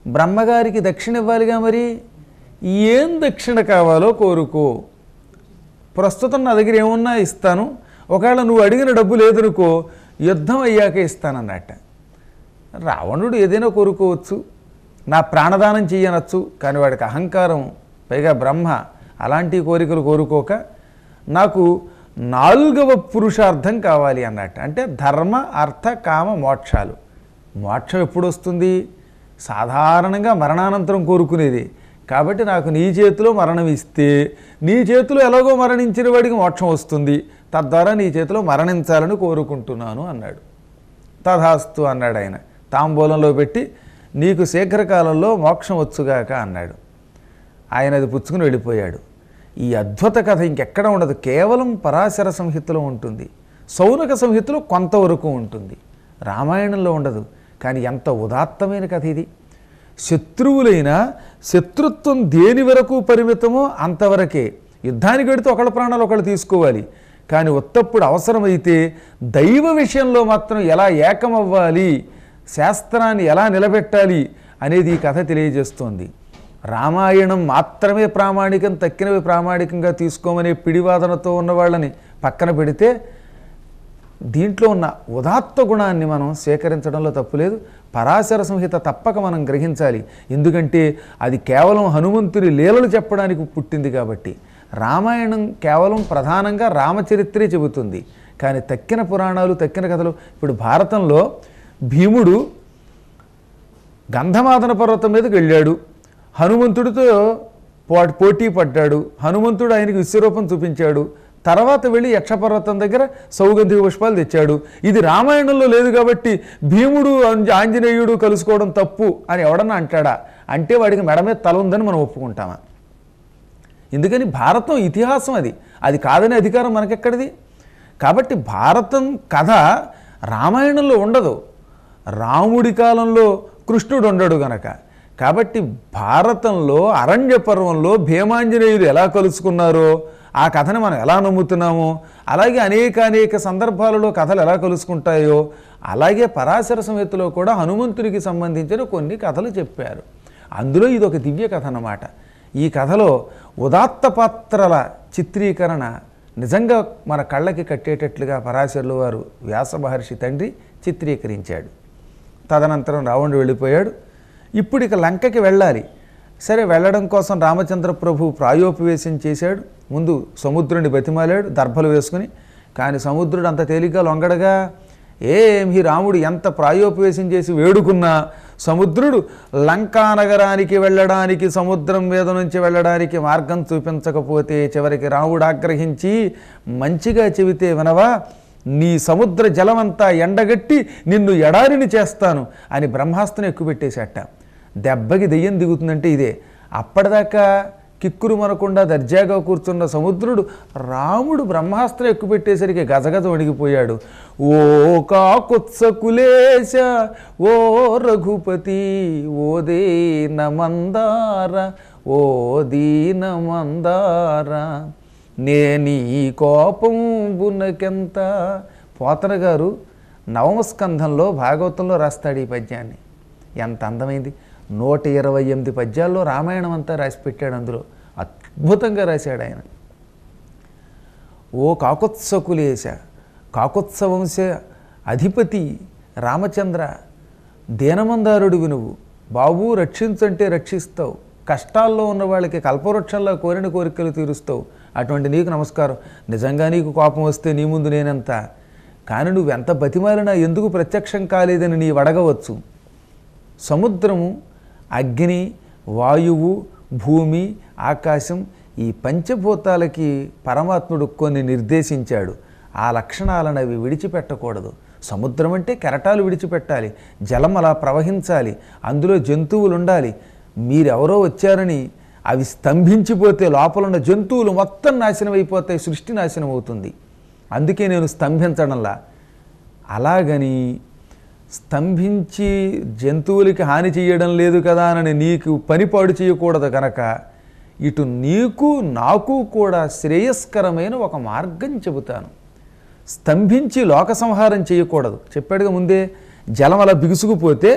బ్రహ్మగారికి దక్షిణ ఇవ్వాలిగా మరి ఏం దక్షిణ కావాలో కోరుకో ప్రస్తుతం నా దగ్గర ఏమున్నా ఇస్తాను ఒకవేళ నువ్వు అడిగిన డబ్బు లేదనుకో యుద్ధం అయ్యాక ఇస్తానన్నట్ట రావణుడు ఏదైనా కోరుకోవచ్చు నా ప్రాణదానం చెయ్యనొచ్చు కానీ వాడికి అహంకారం పైగా బ్రహ్మ అలాంటి కోరికలు కోరుకోక నాకు నాలుగవ పురుషార్థం కావాలి అన్నట్టు అంటే ధర్మ అర్థ కామ మోక్షాలు మోక్షం ఎప్పుడు వస్తుంది సాధారణంగా మరణానంతరం కోరుకునేది కాబట్టి నాకు నీ చేతిలో మరణం ఇస్తే నీ చేతిలో ఎలాగో మరణించిన వాడికి మోక్షం వస్తుంది తద్వారా నీ చేతిలో మరణించాలని కోరుకుంటున్నాను అన్నాడు తథాస్తు అన్నాడు ఆయన తాంబూలంలో పెట్టి నీకు శీఘ్రకాలంలో మోక్షం వచ్చుగాక అన్నాడు ఆయన అది పుచ్చుకుని వెళ్ళిపోయాడు ఈ అద్భుత కథ ఇంకెక్కడ ఉండదు కేవలం పరాశర సంహితలో ఉంటుంది సౌనక సంహితలో కొంతవరకు ఉంటుంది రామాయణంలో ఉండదు కానీ ఎంత ఉదాత్తమైన కథ ఇది శత్రువులైనా శత్రుత్వం దేని వరకు పరిమితమో అంతవరకే యుద్ధానికి వెడితే ఒకళ్ళ ప్రాణాలు ఒకళ్ళు తీసుకోవాలి కానీ ఉత్తప్పుడు అవసరమైతే దైవ విషయంలో మాత్రం ఎలా ఏకమవ్వాలి శాస్త్రాన్ని ఎలా నిలబెట్టాలి అనేది ఈ కథ తెలియజేస్తోంది రామాయణం మాత్రమే ప్రామాణికం తక్కినవి ప్రామాణికంగా తీసుకోమనే పిడివాదనతో ఉన్న వాళ్ళని పక్కన పెడితే దీంట్లో ఉన్న ఉదాత్త గుణాన్ని మనం స్వీకరించడంలో తప్పులేదు పరాశర సంహిత తప్పక మనం గ్రహించాలి ఎందుకంటే అది కేవలం హనుమంతుని లీలలు చెప్పడానికి పుట్టింది కాబట్టి రామాయణం కేవలం ప్రధానంగా రామచరిత్రే చెబుతుంది కానీ తక్కిన పురాణాలు తక్కిన కథలు ఇప్పుడు భారతంలో భీముడు గంధమాదన పర్వతం మీదకి వెళ్ళాడు హనుమంతుడితో పో- పోటీ పడ్డాడు హనుమంతుడు ఆయనకి విశ్వరూపం చూపించాడు తర్వాత వెళ్ళి యక్షపర్వతం దగ్గర సౌగంధిక పుష్పాలు తెచ్చాడు ఇది రామాయణంలో లేదు కాబట్టి భీముడు ఆంజ- ఆంజనేయుడు కలుసుకోవడం తప్పు అని ఎవడన్నా అంటాడా అంటే వాడికి మెడ మీద తల ఉందని మనం ఒప్పుకుంటామా ఎందుకని భారతం ఇతిహాసం అది అది కాదనే అధికారం మనకెక్కడిది కాబట్టి భారతం కథ రామాయణంలో ఉండదు రాముడి కాలంలో కృష్ణుడు ఉండడు గనక కాబట్టి భారతంలో అరణ్య పర్వంలో భీమాంజనేయులు ఎలా కలుసుకున్నారో ఆ కథను మనం ఎలా నమ్ముతున్నామో అలాగే అనేక అనేక సందర్భాలలో కథలు ఎలా కలుసుకుంటాయో అలాగే పరాశర సంహితలో కూడా హనుమంతునికి సంబంధించిన కొన్ని కథలు చెప్పారు అందులో ఇది ఒక దివ్య కథ అన్నమాట ఈ కథలో ఉదాత్త పాత్రల చిత్రీకరణ నిజంగా మన కళ్ళకి కట్టేటట్లుగా పరాశరులు వారు వ్యాస మహర్షి తండ్రి చిత్రీకరించాడు తదనంతరం రావణుడు వెళ్ళిపోయాడు ఇప్పుడు ఇక లంకకి వెళ్ళాలి సరే వెళ్ళడం కోసం రామచంద్ర ప్రభు ప్రాయోపవేశం చేశాడు ముందు సముద్రుని బతిమాలాడు దర్భలు వేసుకుని కానీ సముద్రుడు అంత తేలిగ్గా లొంగడగా ఏమి రాముడు ఎంత ప్రాయోపవేశం చేసి వేడుకున్నా సముద్రుడు లంకా నగరానికి వెళ్ళడానికి సముద్రం మీద నుంచి వెళ్ళడానికి మార్గం చూపించకపోతే చివరికి రాముడు ఆగ్రహించి మంచిగా చెబితే వినవా నీ సముద్ర జలమంతా ఎండగట్టి నిన్ను ఎడారిని చేస్తాను అని బ్రహ్మాస్త్రం ఎక్కుపెట్టేశాట దెబ్బకి దెయ్యం దిగుతుందంటే ఇదే అప్పటిదాకా కిక్కురు మనకుండా దర్జాగా కూర్చున్న సముద్రుడు రాముడు బ్రహ్మాస్త్రం ఎక్కుపెట్టేసరికి గజగజ వణిగిపోయాడు ఓ కాకుత్సకులేశ ఓ రఘుపతి ఓ దీన మందార ఓ దీన మందార నేనీ కోపం బునకెంత పోతన గారు నవమస్కంధంలో భాగవతంలో రాస్తాడు ఈ పద్యాన్ని ఎంత అందమైంది నూట ఇరవై ఎనిమిది పద్యాల్లో రామాయణం అంతా రాసి పెట్టాడు అందులో అద్భుతంగా రాశాడు ఆయన ఓ కాకుత్సకులేశ కాకుత్స వంశ అధిపతి రామచంద్ర దీనమందారుడివి నువ్వు బాబు రక్షించంటే రక్షిస్తావు కష్టాల్లో ఉన్న వాళ్ళకి కల్పవృక్షంలో కోరిన కోరికలు తీరుస్తావు అటువంటి నీకు నమస్కారం నిజంగా నీకు కోపం వస్తే నీ ముందు నేనెంత కానీ నువ్వు ఎంత బతిమాలినా ఎందుకు ప్రత్యక్షం కాలేదని నీ అడగవచ్చు సముద్రము అగ్ని వాయువు భూమి ఆకాశం ఈ పంచభూతాలకి పరమాత్ముడు కొన్ని నిర్దేశించాడు ఆ లక్షణాలను అవి విడిచిపెట్టకూడదు సముద్రం అంటే కెరటాలు విడిచిపెట్టాలి జలం అలా ప్రవహించాలి అందులో జంతువులు ఉండాలి మీరెవరో వచ్చారని అవి స్తంభించిపోతే లోపల ఉన్న జంతువులు మొత్తం నాశనం అయిపోతాయి సృష్టి నాశనం అవుతుంది అందుకే నేను స్తంభించడంలా అలాగని స్తంభించి జంతువులకి హాని చేయడం లేదు కదా అని నీకు పనిపాడు చేయకూడదు కనుక ఇటు నీకు నాకు కూడా శ్రేయస్కరమైన ఒక మార్గం చెబుతాను స్తంభించి లోక సంహారం చేయకూడదు చెప్పాడుగా ముందే జలం అలా బిగుసుకుపోతే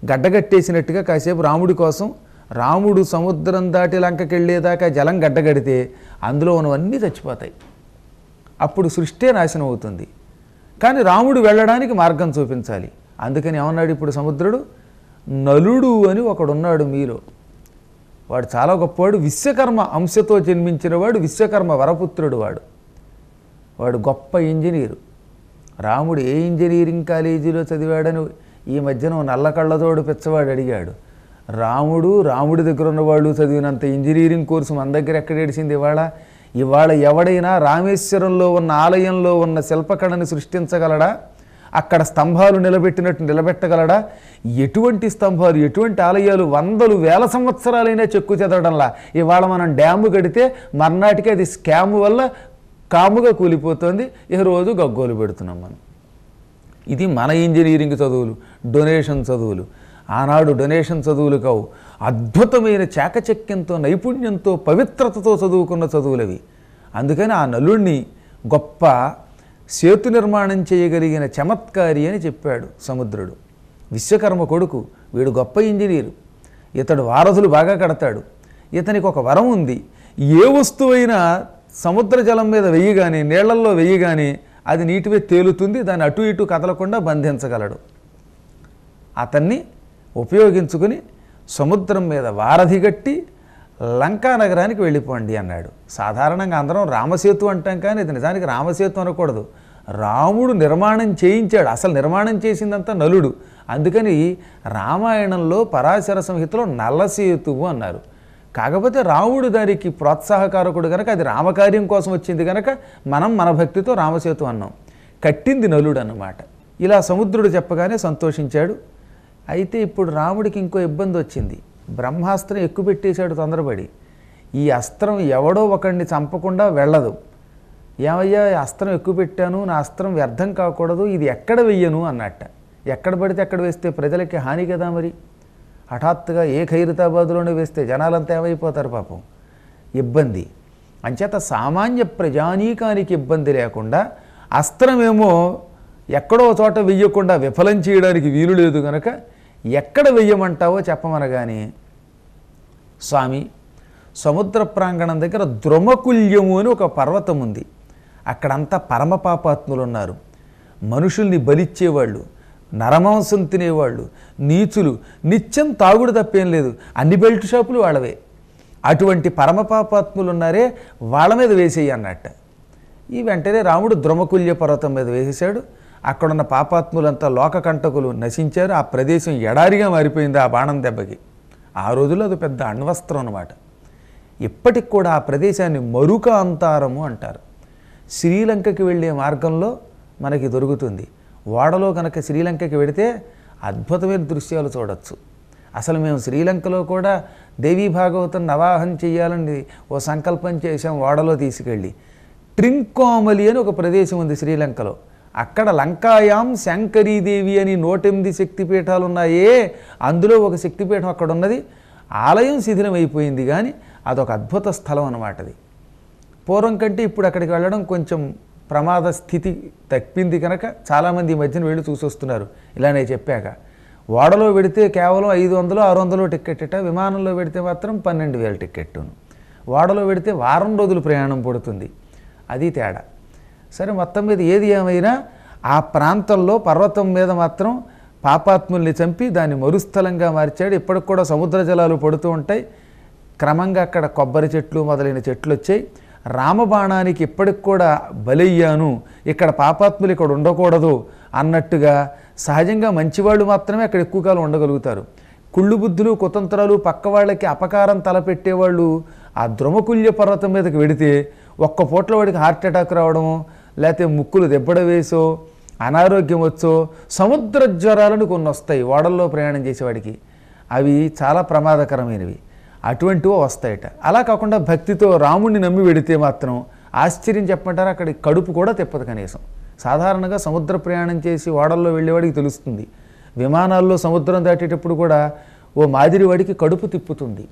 గడ్డగట్టేసినట్టుగా కాసేపు రాముడి కోసం రాముడు సముద్రం దాటి లంకకి వెళ్ళేదాకా జలం గడ్డగడితే అందులో ఉన్నవన్నీ చచ్చిపోతాయి అప్పుడు సృష్టే నాశనం అవుతుంది కానీ రాముడు వెళ్ళడానికి మార్గం చూపించాలి అందుకని ఏమన్నాడు ఇప్పుడు సముద్రుడు నలుడు అని ఒకడున్నాడు మీలో వాడు చాలా గొప్పవాడు విశ్వకర్మ అంశతో జన్మించినవాడు విశ్వకర్మ వరపుత్రుడు వాడు వాడు గొప్ప ఇంజనీరు రాముడు ఏ ఇంజనీరింగ్ కాలేజీలో చదివాడని ఈ మధ్యన ఓ నల్ల కళ్ళతోడు పిచ్చవాడు అడిగాడు రాముడు రాముడి దగ్గర ఉన్నవాళ్ళు చదివినంత ఇంజనీరింగ్ కోర్సు మన దగ్గర ఎక్కడ ఏడిసింది ఇవాళ ఇవాళ ఎవడైనా రామేశ్వరంలో ఉన్న ఆలయంలో ఉన్న శిల్పకళని సృష్టించగలడా అక్కడ స్తంభాలు నిలబెట్టినట్టు నిలబెట్టగలడా ఎటువంటి స్తంభాలు ఎటువంటి ఆలయాలు వందలు వేల సంవత్సరాలైనా చెక్కు చెదరడంలా ఇవాళ మనం డ్యాము కడితే మర్నాటికి అది స్కామ్ వల్ల కాముగా కూలిపోతుంది ఇక రోజు గగ్గోలు పెడుతున్నాం మనం ఇది మన ఇంజనీరింగ్ చదువులు డొనేషన్ చదువులు ఆనాడు డొనేషన్ చదువులు కావు అద్భుతమైన చాకచక్యంతో నైపుణ్యంతో పవిత్రతతో చదువుకున్న చదువులవి అందుకని ఆ నలుణ్ణి గొప్ప సేతు నిర్మాణం చేయగలిగిన చమత్కారి అని చెప్పాడు సముద్రుడు విశ్వకర్మ కొడుకు వీడు గొప్ప ఇంజనీరు ఇతడు వారధులు బాగా కడతాడు ఇతనికి ఒక వరం ఉంది ఏ వస్తువైనా సముద్ర జలం మీద వెయ్యగానే నీళ్లల్లో వెయ్యగానే అది నీటివే తేలుతుంది దాన్ని అటు ఇటు కదలకుండా బంధించగలడు అతన్ని ఉపయోగించుకుని సముద్రం మీద వారధి గట్టి లంకా నగరానికి వెళ్ళిపోండి అన్నాడు సాధారణంగా అందరం రామసేతు అంటాం కానీ ఇది నిజానికి రామసేతు అనకూడదు రాముడు నిర్మాణం చేయించాడు అసలు నిర్మాణం చేసిందంతా నలుడు అందుకని రామాయణంలో పరాశర సంహితలో నల్లసేతువు అన్నారు కాకపోతే రాముడు దానికి ప్రోత్సాహకారకుడు కనుక అది రామకార్యం కోసం వచ్చింది కనుక మనం మన భక్తితో రామసేతు అన్నాం కట్టింది నలుడు అన్నమాట ఇలా సముద్రుడు చెప్పగానే సంతోషించాడు అయితే ఇప్పుడు రాముడికి ఇంకో ఇబ్బంది వచ్చింది బ్రహ్మాస్త్రం ఎక్కువ పెట్టేశాడు తొందరపడి ఈ అస్త్రం ఎవడో ఒకడిని చంపకుండా వెళ్ళదు ఏమయ్యా ఈ అస్త్రం ఎక్కువ పెట్టాను నా అస్త్రం వ్యర్థం కాకూడదు ఇది ఎక్కడ వెయ్యను అన్నట్ట ఎక్కడ పడితే ఎక్కడ వేస్తే ప్రజలకి హాని కదా మరి హఠాత్తుగా ఏ ఖైరతాబాద్లోనే వేస్తే జనాలంతా ఏమైపోతారు పాపం ఇబ్బంది అంచేత సామాన్య ప్రజానీకానికి ఇబ్బంది లేకుండా అస్త్రమేమో ఎక్కడో చోట వెయ్యకుండా విఫలం చేయడానికి వీలు లేదు కనుక ఎక్కడ వెయ్యమంటావో చెప్పమనగానే స్వామి సముద్ర ప్రాంగణం దగ్గర ద్రుమకుల్యము అని ఒక పర్వతం ఉంది అక్కడంతా పరమ పాపాత్ములు ఉన్నారు మనుషుల్ని బలిచ్చేవాళ్ళు నరమాంసం తినేవాళ్ళు నీచులు నిత్యం తాగుడు తప్పేం లేదు అన్ని బెల్ట్ షాపులు వాళ్ళవే అటువంటి పరమ పాపాత్ములు ఉన్నారే వాళ్ళ మీద వేసేయి అన్నట్ట ఈ వెంటనే రాముడు ద్రుమకుల్య పర్వతం మీద వేసేశాడు అక్కడున్న పాపాత్ములంతా లోకకంటకులు నశించారు ఆ ప్రదేశం ఎడారిగా మారిపోయింది ఆ బాణం దెబ్బకి ఆ రోజుల్లో అది పెద్ద అణ్వస్త్రం అనమాట ఇప్పటికి కూడా ఆ ప్రదేశాన్ని మరుక అంతారము అంటారు శ్రీలంకకి వెళ్ళే మార్గంలో మనకి దొరుకుతుంది ఓడలో కనుక శ్రీలంకకి వెడితే అద్భుతమైన దృశ్యాలు చూడొచ్చు అసలు మేము శ్రీలంకలో కూడా దేవీ భాగవతం నవాహం చేయాలని ఓ సంకల్పం చేసాం ఓడలో తీసుకెళ్ళి ట్రింకోమలి అని ఒక ప్రదేశం ఉంది శ్రీలంకలో అక్కడ లంకాయాం శంకరీదేవి అని నూటెనిమిది శక్తిపీఠాలు ఉన్నాయే అందులో ఒక శక్తిపీఠం అక్కడ ఉన్నది ఆలయం శిథిలమైపోయింది కానీ అదొక అద్భుత స్థలం అన్నమాట అది పూర్వం కంటే ఇప్పుడు అక్కడికి వెళ్ళడం కొంచెం ప్రమాద స్థితి తప్పింది కనుక చాలామంది ఈ మధ్యన వెళ్ళి చూసొస్తున్నారు ఇలానే చెప్పాక ఓడలో పెడితే కేవలం ఐదు వందలు ఆరు వందలు టికెట్ ఇట విమానంలో పెడితే మాత్రం పన్నెండు వేల టికెట్టును ఓడలో పెడితే వారం రోజులు ప్రయాణం పడుతుంది అది తేడా సరే మొత్తం మీద ఏది ఏమైనా ఆ ప్రాంతంలో పర్వతం మీద మాత్రం పాపాత్ముల్ని చంపి దాన్ని మరుస్థలంగా మార్చాడు ఇప్పటికి కూడా సముద్ర జలాలు పడుతూ ఉంటాయి క్రమంగా అక్కడ కొబ్బరి చెట్లు మొదలైన చెట్లు వచ్చాయి రామబాణానికి ఇప్పటికి కూడా బలయ్యాను ఇక్కడ పాపాత్ములు ఇక్కడ ఉండకూడదు అన్నట్టుగా సహజంగా మంచివాళ్ళు మాత్రమే అక్కడ ఎక్కువ కాలం ఉండగలుగుతారు కుళ్ళు బుద్ధులు కుతంత్రాలు పక్క వాళ్ళకి అపకారం తలపెట్టేవాళ్ళు ఆ ద్రుమకుల్య పర్వతం మీదకి వెడితే ఒక్క పూట్ల వాడికి హార్ట్ అటాక్ రావడము లేకపోతే ముక్కులు దెబ్బడ వేసో అనారోగ్యం వచ్చో సముద్ర జ్వరాలను కొన్ని వస్తాయి ఓడల్లో ప్రయాణం చేసేవాడికి అవి చాలా ప్రమాదకరమైనవి అటువంటివో వస్తాయట అలా కాకుండా భక్తితో రాముడిని నమ్మి వెడితే మాత్రం ఆశ్చర్యం చెప్పమంటారు అక్కడ కడుపు కూడా తిప్పదు కనీసం సాధారణంగా సముద్ర ప్రయాణం చేసి ఓడల్లో వెళ్ళేవాడికి తెలుస్తుంది విమానాల్లో సముద్రం దాటేటప్పుడు కూడా ఓ మాదిరి వాడికి కడుపు తిప్పుతుంది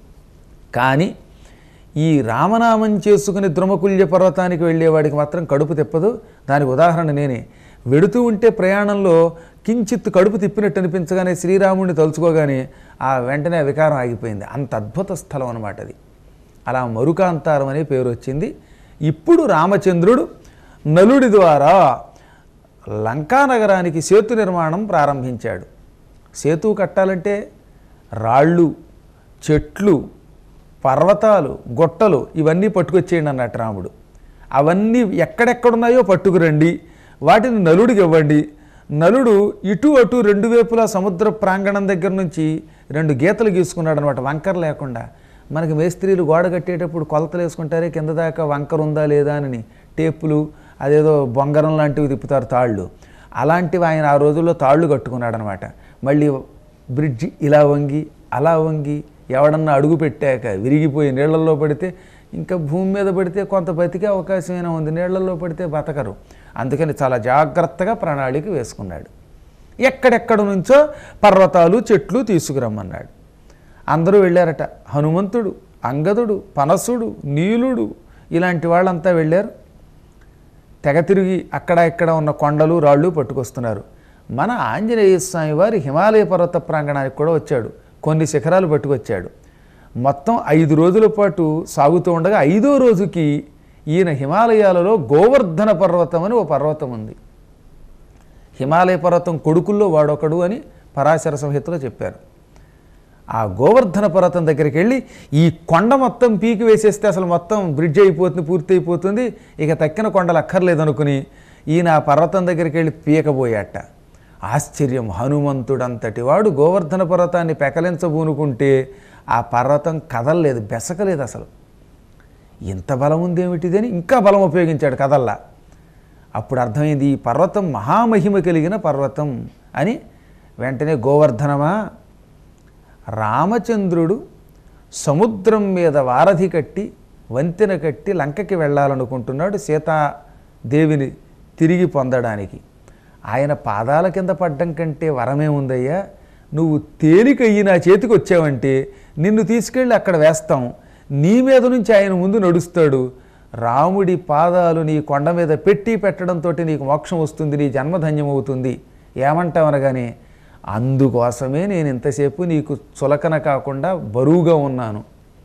కానీ ఈ రామనామం చేసుకుని ద్రుమకుల్య పర్వతానికి వెళ్ళేవాడికి మాత్రం కడుపు తిప్పదు దానికి ఉదాహరణ నేనే వెడుతూ ఉంటే ప్రయాణంలో కించిత్ కడుపు తిప్పినట్టు అనిపించగానే శ్రీరాముడిని తలుచుకోగానే ఆ వెంటనే ఆ వికారం ఆగిపోయింది అంత అద్భుత స్థలం అనమాట అది అలా మరుకాంతారం అనే పేరు వచ్చింది ఇప్పుడు రామచంద్రుడు నలుడి ద్వారా లంకా నగరానికి సేతు నిర్మాణం ప్రారంభించాడు సేతు కట్టాలంటే రాళ్ళు చెట్లు పర్వతాలు గొట్టలు ఇవన్నీ పట్టుకొచ్చేయండి అన్నట్టు రాముడు అవన్నీ ఎక్కడెక్కడున్నాయో పట్టుకురండి వాటిని నలుడికి ఇవ్వండి నలుడు ఇటు అటు రెండు వైపులా సముద్ర ప్రాంగణం దగ్గర నుంచి రెండు గీతలు గీసుకున్నాడు అనమాట వంకర లేకుండా మనకి మేస్త్రీలు గోడ కట్టేటప్పుడు కొలతలు వేసుకుంటారే కింద దాకా వంకర ఉందా లేదా అని టేపులు అదేదో బొంగరం లాంటివి తిప్పుతారు తాళ్ళు అలాంటివి ఆయన ఆ రోజుల్లో తాళ్ళు కట్టుకున్నాడు అనమాట మళ్ళీ బ్రిడ్జి ఇలా వంగి అలా వంగి ఎవడన్నా అడుగు పెట్టాక విరిగిపోయి నీళ్లలో పడితే ఇంకా భూమి మీద పడితే కొంత బతికే అవకాశమైనా ఉంది నీళ్లలో పడితే బతకరు అందుకని చాలా జాగ్రత్తగా ప్రణాళిక వేసుకున్నాడు ఎక్కడెక్కడ నుంచో పర్వతాలు చెట్లు తీసుకురమ్మన్నాడు అందరూ వెళ్ళారట హనుమంతుడు అంగదుడు పనసుడు నీలుడు ఇలాంటి వాళ్ళంతా వెళ్ళారు తెగ తిరిగి అక్కడ ఇక్కడ ఉన్న కొండలు రాళ్ళు పట్టుకొస్తున్నారు మన ఆంజనేయ స్వామి వారి హిమాలయ పర్వత ప్రాంగణానికి కూడా వచ్చాడు కొన్ని శిఖరాలు పట్టుకొచ్చాడు మొత్తం ఐదు రోజుల పాటు సాగుతూ ఉండగా ఐదో రోజుకి ఈయన హిమాలయాలలో గోవర్ధన పర్వతం అని ఓ పర్వతం ఉంది హిమాలయ పర్వతం కొడుకుల్లో వాడొకడు అని పరాశర సంహితలో చెప్పారు ఆ గోవర్ధన పర్వతం దగ్గరికి వెళ్ళి ఈ కొండ మొత్తం పీకి వేసేస్తే అసలు మొత్తం బ్రిడ్జ్ అయిపోతుంది పూర్తి అయిపోతుంది ఇక తక్కిన కొండలు అక్కర్లేదనుకుని ఈయన ఆ పర్వతం దగ్గరికి వెళ్ళి పీకబోయాట ఆశ్చర్యం హనుమంతుడంతటి వాడు గోవర్ధన పర్వతాన్ని పెకలించబూనుకుంటే ఆ పర్వతం కదలలేదు బెసకలేదు అసలు ఇంత బలం ఉందేమిటిది అని ఇంకా బలం ఉపయోగించాడు కదల్లా అప్పుడు అర్థమైంది ఈ పర్వతం మహామహిమ కలిగిన పర్వతం అని వెంటనే గోవర్ధనమా రామచంద్రుడు సముద్రం మీద వారధి కట్టి వంతెన కట్టి లంకకి వెళ్ళాలనుకుంటున్నాడు సీతాదేవిని తిరిగి పొందడానికి ఆయన పాదాల కింద పడ్డం కంటే వరమే ఉందయ్యా నువ్వు తేలికయ్యి నా చేతికి వచ్చావంటే నిన్ను తీసుకెళ్ళి అక్కడ వేస్తాం నీ మీద నుంచి ఆయన ముందు నడుస్తాడు రాముడి పాదాలు నీ కొండ మీద పెట్టి పెట్టడంతో నీకు మోక్షం వస్తుంది నీ జన్మధన్యం అవుతుంది ఏమంటావు అనగానే అందుకోసమే నేను ఇంతసేపు నీకు చులకన కాకుండా బరువుగా ఉన్నాను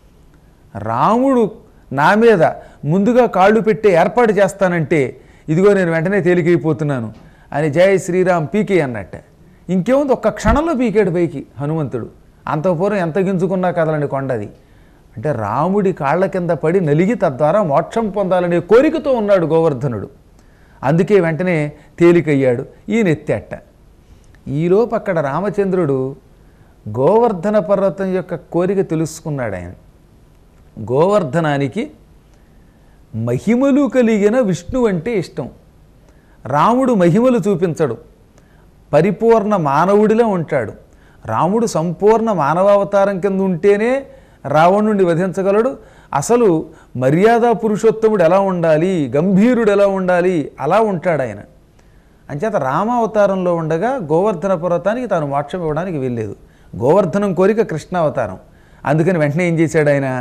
రాముడు నా మీద ముందుగా కాళ్ళు పెట్టే ఏర్పాటు చేస్తానంటే ఇదిగో నేను వెంటనే తేలికైపోతున్నాను అని జయ శ్రీరామ్ పీకే అన్నట్ట ఇంకేముంది ఒక్క క్షణంలో పీకాడు పైకి హనుమంతుడు అంతపూర్వం ఎంత గింజుకున్నా కదలండి కొండది అంటే రాముడి కాళ్ళ కింద పడి నలిగి తద్వారా మోక్షం పొందాలనే కోరికతో ఉన్నాడు గోవర్ధనుడు అందుకే వెంటనే తేలికయ్యాడు ఈయన ఎత్తేట ఈలోపు అక్కడ రామచంద్రుడు గోవర్ధన పర్వతం యొక్క కోరిక తెలుసుకున్నాడు ఆయన గోవర్ధనానికి మహిమలు కలిగిన విష్ణు అంటే ఇష్టం రాముడు మహిమలు చూపించడు పరిపూర్ణ మానవుడిలో ఉంటాడు రాముడు సంపూర్ణ మానవావతారం కింద ఉంటేనే రావణుడిని వధించగలడు అసలు మర్యాద పురుషోత్తముడు ఎలా ఉండాలి గంభీరుడు ఎలా ఉండాలి అలా ఉంటాడు ఆయన అంచేత రామావతారంలో ఉండగా గోవర్ధన పర్వతానికి తాను మోక్షం ఇవ్వడానికి వెళ్ళలేదు గోవర్ధనం కోరిక కృష్ణావతారం అందుకని వెంటనే ఏం చేశాడు ఆయన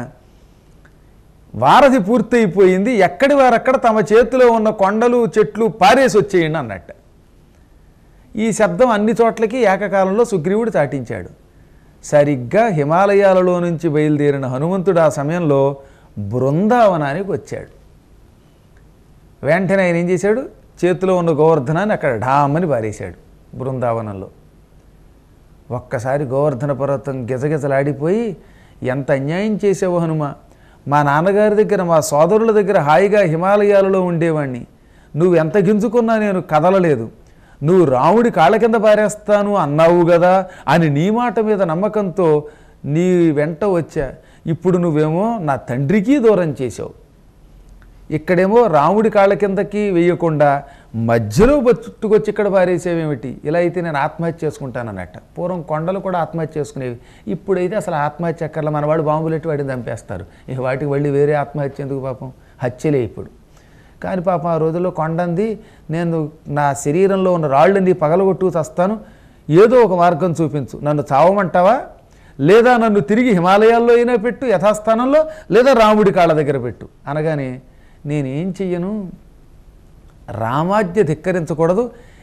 వారధి పూర్తయిపోయింది ఎక్కడి వారక్కడ తమ చేతిలో ఉన్న కొండలు చెట్లు పారేసి వచ్చేయండి అన్నట్ట ఈ శబ్దం అన్ని చోట్లకి ఏకకాలంలో సుగ్రీవుడు చాటించాడు సరిగ్గా హిమాలయాలలో నుంచి బయలుదేరిన హనుమంతుడు ఆ సమయంలో బృందావనానికి వచ్చాడు వెంటనే ఆయన ఏం చేశాడు చేతిలో ఉన్న గోవర్ధనాన్ని అక్కడ ఢామని పారేశాడు బృందావనంలో ఒక్కసారి గోవర్ధన పర్వతం గిజగిజలాడిపోయి ఎంత అన్యాయం చేసావు హనుమ మా నాన్నగారి దగ్గర మా సోదరుల దగ్గర హాయిగా హిమాలయాలలో ఉండేవాణ్ణి నువ్వు ఎంత గింజుకున్నా నేను కదలలేదు నువ్వు రాముడి కాళ్ళ కింద పారేస్తాను అన్నావు కదా అని నీ మాట మీద నమ్మకంతో నీ వెంట వచ్చా ఇప్పుడు నువ్వేమో నా తండ్రికి దూరం చేసావు ఇక్కడేమో రాముడి కాళ్ళ కిందకి వేయకుండా మధ్యలో పట్టుకొచ్చి ఇక్కడ పారేసేవేమిటి ఇలా అయితే నేను ఆత్మహత్య చేసుకుంటానన్నట్ట పూర్వం కొండలు కూడా ఆత్మహత్య చేసుకునేవి ఇప్పుడైతే అసలు ఆత్మహత్య అక్కర్ల మన వాడు బాంబులెట్టి వాడిని చంపేస్తారు ఇక వాటికి వెళ్ళి వేరే ఆత్మహత్య ఎందుకు పాపం హత్యలే ఇప్పుడు కానీ పాపం ఆ రోజుల్లో కొండంది నేను నా శరీరంలో ఉన్న రాళ్ళని పగలగొట్టు చస్తాను ఏదో ఒక మార్గం చూపించు నన్ను చావమంటావా లేదా నన్ను తిరిగి హిమాలయాల్లో అయినా పెట్టు యథాస్థానంలో లేదా రాముడి కాళ్ళ దగ్గర పెట్టు అనగానే నేనేం చెయ్యను రామాజ్ఞ ధిక్కరించకూడదు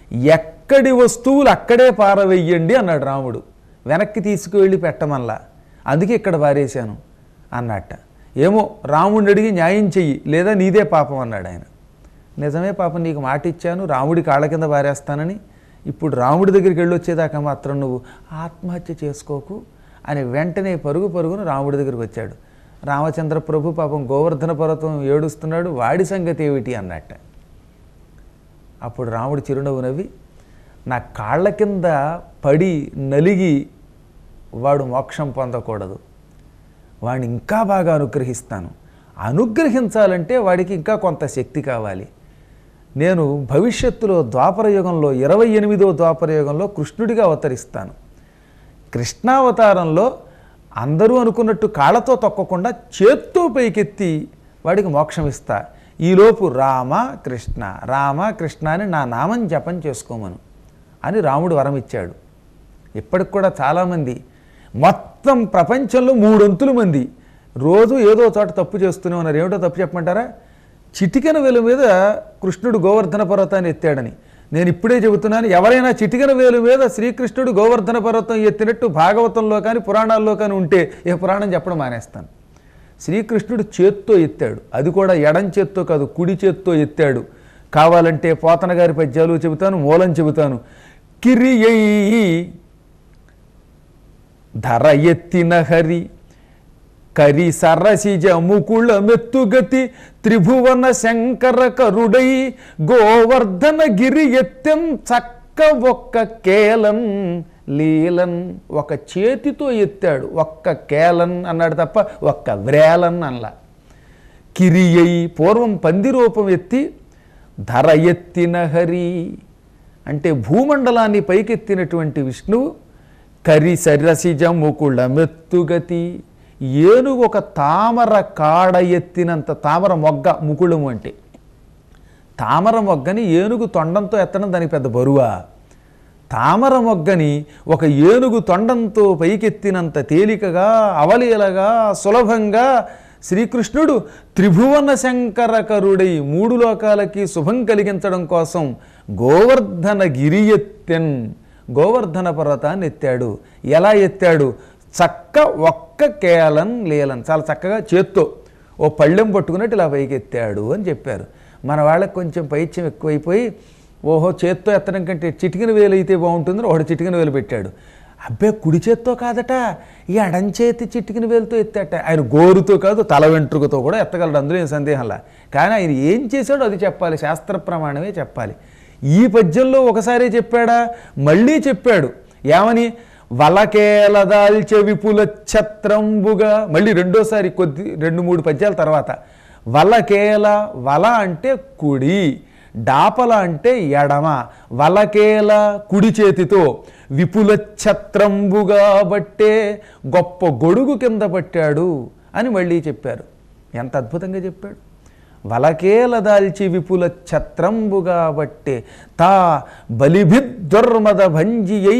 ఎక్కడి వస్తువులు అక్కడే పారవెయ్యండి అన్నాడు రాముడు వెనక్కి తీసుకువెళ్ళి పెట్టమల్లా అందుకే ఇక్కడ పారేశాను అన్నట్ట ఏమో రాముడిని అడిగి న్యాయం చెయ్యి లేదా నీదే పాపం అన్నాడు ఆయన నిజమే పాపం నీకు మాట ఇచ్చాను రాముడి కాళ్ళ కింద పారేస్తానని ఇప్పుడు రాముడి దగ్గరికి వెళ్ళి వచ్చేదాకా మాత్రం నువ్వు ఆత్మహత్య చేసుకోకు అని వెంటనే పరుగు పరుగున రాముడి దగ్గరికి వచ్చాడు రామచంద్ర ప్రభు పాపం గోవర్ధన పర్వతం ఏడుస్తున్నాడు వాడి సంగతి ఏమిటి అన్నట్ట అప్పుడు రాముడు చిరునవ్వు నవ్వి నా కాళ్ళ కింద పడి నలిగి వాడు మోక్షం పొందకూడదు వాడిని ఇంకా బాగా అనుగ్రహిస్తాను అనుగ్రహించాలంటే వాడికి ఇంకా కొంత శక్తి కావాలి నేను భవిష్యత్తులో ద్వాపర యుగంలో ఇరవై ఎనిమిదో ద్వాపర యుగంలో కృష్ణుడిగా అవతరిస్తాను కృష్ణావతారంలో అందరూ అనుకున్నట్టు కాళ్ళతో తొక్కకుండా చేత్తో పైకెత్తి వాడికి మోక్షం ఇస్తా ఈలోపు రామ కృష్ణ రామ కృష్ణ అని నా నామం జపం చేసుకోమను అని రాముడు వరం ఇచ్చాడు ఇప్పటికి కూడా చాలామంది మొత్తం ప్రపంచంలో మూడొంతుల మంది రోజు ఏదో చోట తప్పు చేస్తూనే ఉన్నారు ఏమిటో తప్పు చెప్పమంటారా చిటికెన వేలు మీద కృష్ణుడు గోవర్ధన పర్వతాన్ని ఎత్తాడని నేను ఇప్పుడే చెబుతున్నాను ఎవరైనా చిటికెన వేలు మీద శ్రీకృష్ణుడు గోవర్ధన పర్వతం ఎత్తినట్టు భాగవతంలో కానీ పురాణాల్లో కానీ ఉంటే ఏ పురాణం చెప్పడం మానేస్తాను శ్రీకృష్ణుడు చేత్తో ఎత్తాడు అది కూడా ఎడం చేత్తో కాదు కుడి చేత్తో ఎత్తాడు కావాలంటే పోతన గారి పద్యాలు చెబుతాను మూలం చెబుతాను కిరియయి ధర ఎత్తిన హరి కరి సరసిజ ముకుళ మెత్తుగతి త్రిభువన శంకర కరుడై గోవర్ధన గిరి ఎత్తెం చక్క ఒక్క కేలన్ లీలన్ ఒక చేతితో ఎత్తాడు ఒక్క కేలన్ అన్నాడు తప్ప ఒక్క వ్రేలన్ అనలా కిరియై పూర్వం పంది రూపం ఎత్తి ధర ఎత్తిన హరి అంటే భూమండలాన్ని పైకెత్తినటువంటి విష్ణువు కరి సరసిజ ముకుళ మెత్తుగతి ఏనుగు ఒక తామర కాడ ఎత్తినంత తామర మొగ్గ ముకుళము అంటే తామర మొగ్గని ఏనుగు తొండంతో ఎత్తడం దానికి పెద్ద బరువా తామర మొగ్గని ఒక ఏనుగు తొండంతో పైకెత్తినంత తేలికగా అవలీలగా సులభంగా శ్రీకృష్ణుడు త్రిభువన శంకరకరుడై మూడు లోకాలకి శుభం కలిగించడం కోసం గోవర్ధన గిరి ఎత్తెన్ గోవర్ధన పర్వతాన్ని ఎత్తాడు ఎలా ఎత్తాడు చక్క ఒక్క కేలన్ లేలన్ చాలా చక్కగా చేత్తో ఓ పళ్ళెం పట్టుకున్నట్టు ఇలా పైకి ఎత్తాడు అని చెప్పారు మన వాళ్ళకి కొంచెం పైత్యం ఎక్కువైపోయి ఓహో చేత్తో ఎత్తడం కంటే చిటికిన వేలు అయితే బాగుంటుందని ఒకడు చిటికిన వేలు పెట్టాడు అబ్బే కుడి చేత్తో కాదట ఈ ఎడం చేతి చిటికిన వేలుతో ఎత్తాట ఆయన గోరుతో కాదు తల వెంట్రుకతో కూడా ఎత్తగలడు అందులో ఏం సందేహంలా కానీ ఆయన ఏం చేశాడో అది చెప్పాలి శాస్త్ర ప్రమాణమే చెప్పాలి ఈ పద్యంలో ఒకసారి చెప్పాడా మళ్ళీ చెప్పాడు ఏమని వలకేల దాల్చె విపుల ఛత్రంబుగా మళ్ళీ రెండోసారి కొద్ది రెండు మూడు పద్యాల తర్వాత వలకేల వల అంటే కుడి డాపల అంటే ఎడమ వలకేల కుడి చేతితో విపుల ఛత్రంబుగా బట్టే గొప్ప గొడుగు కింద పట్టాడు అని మళ్ళీ చెప్పారు ఎంత అద్భుతంగా చెప్పాడు వలకేల దాల్చి విపుల ఛత్రంబుగా బట్టే తా బలిభిద్దుర్మద భంజియై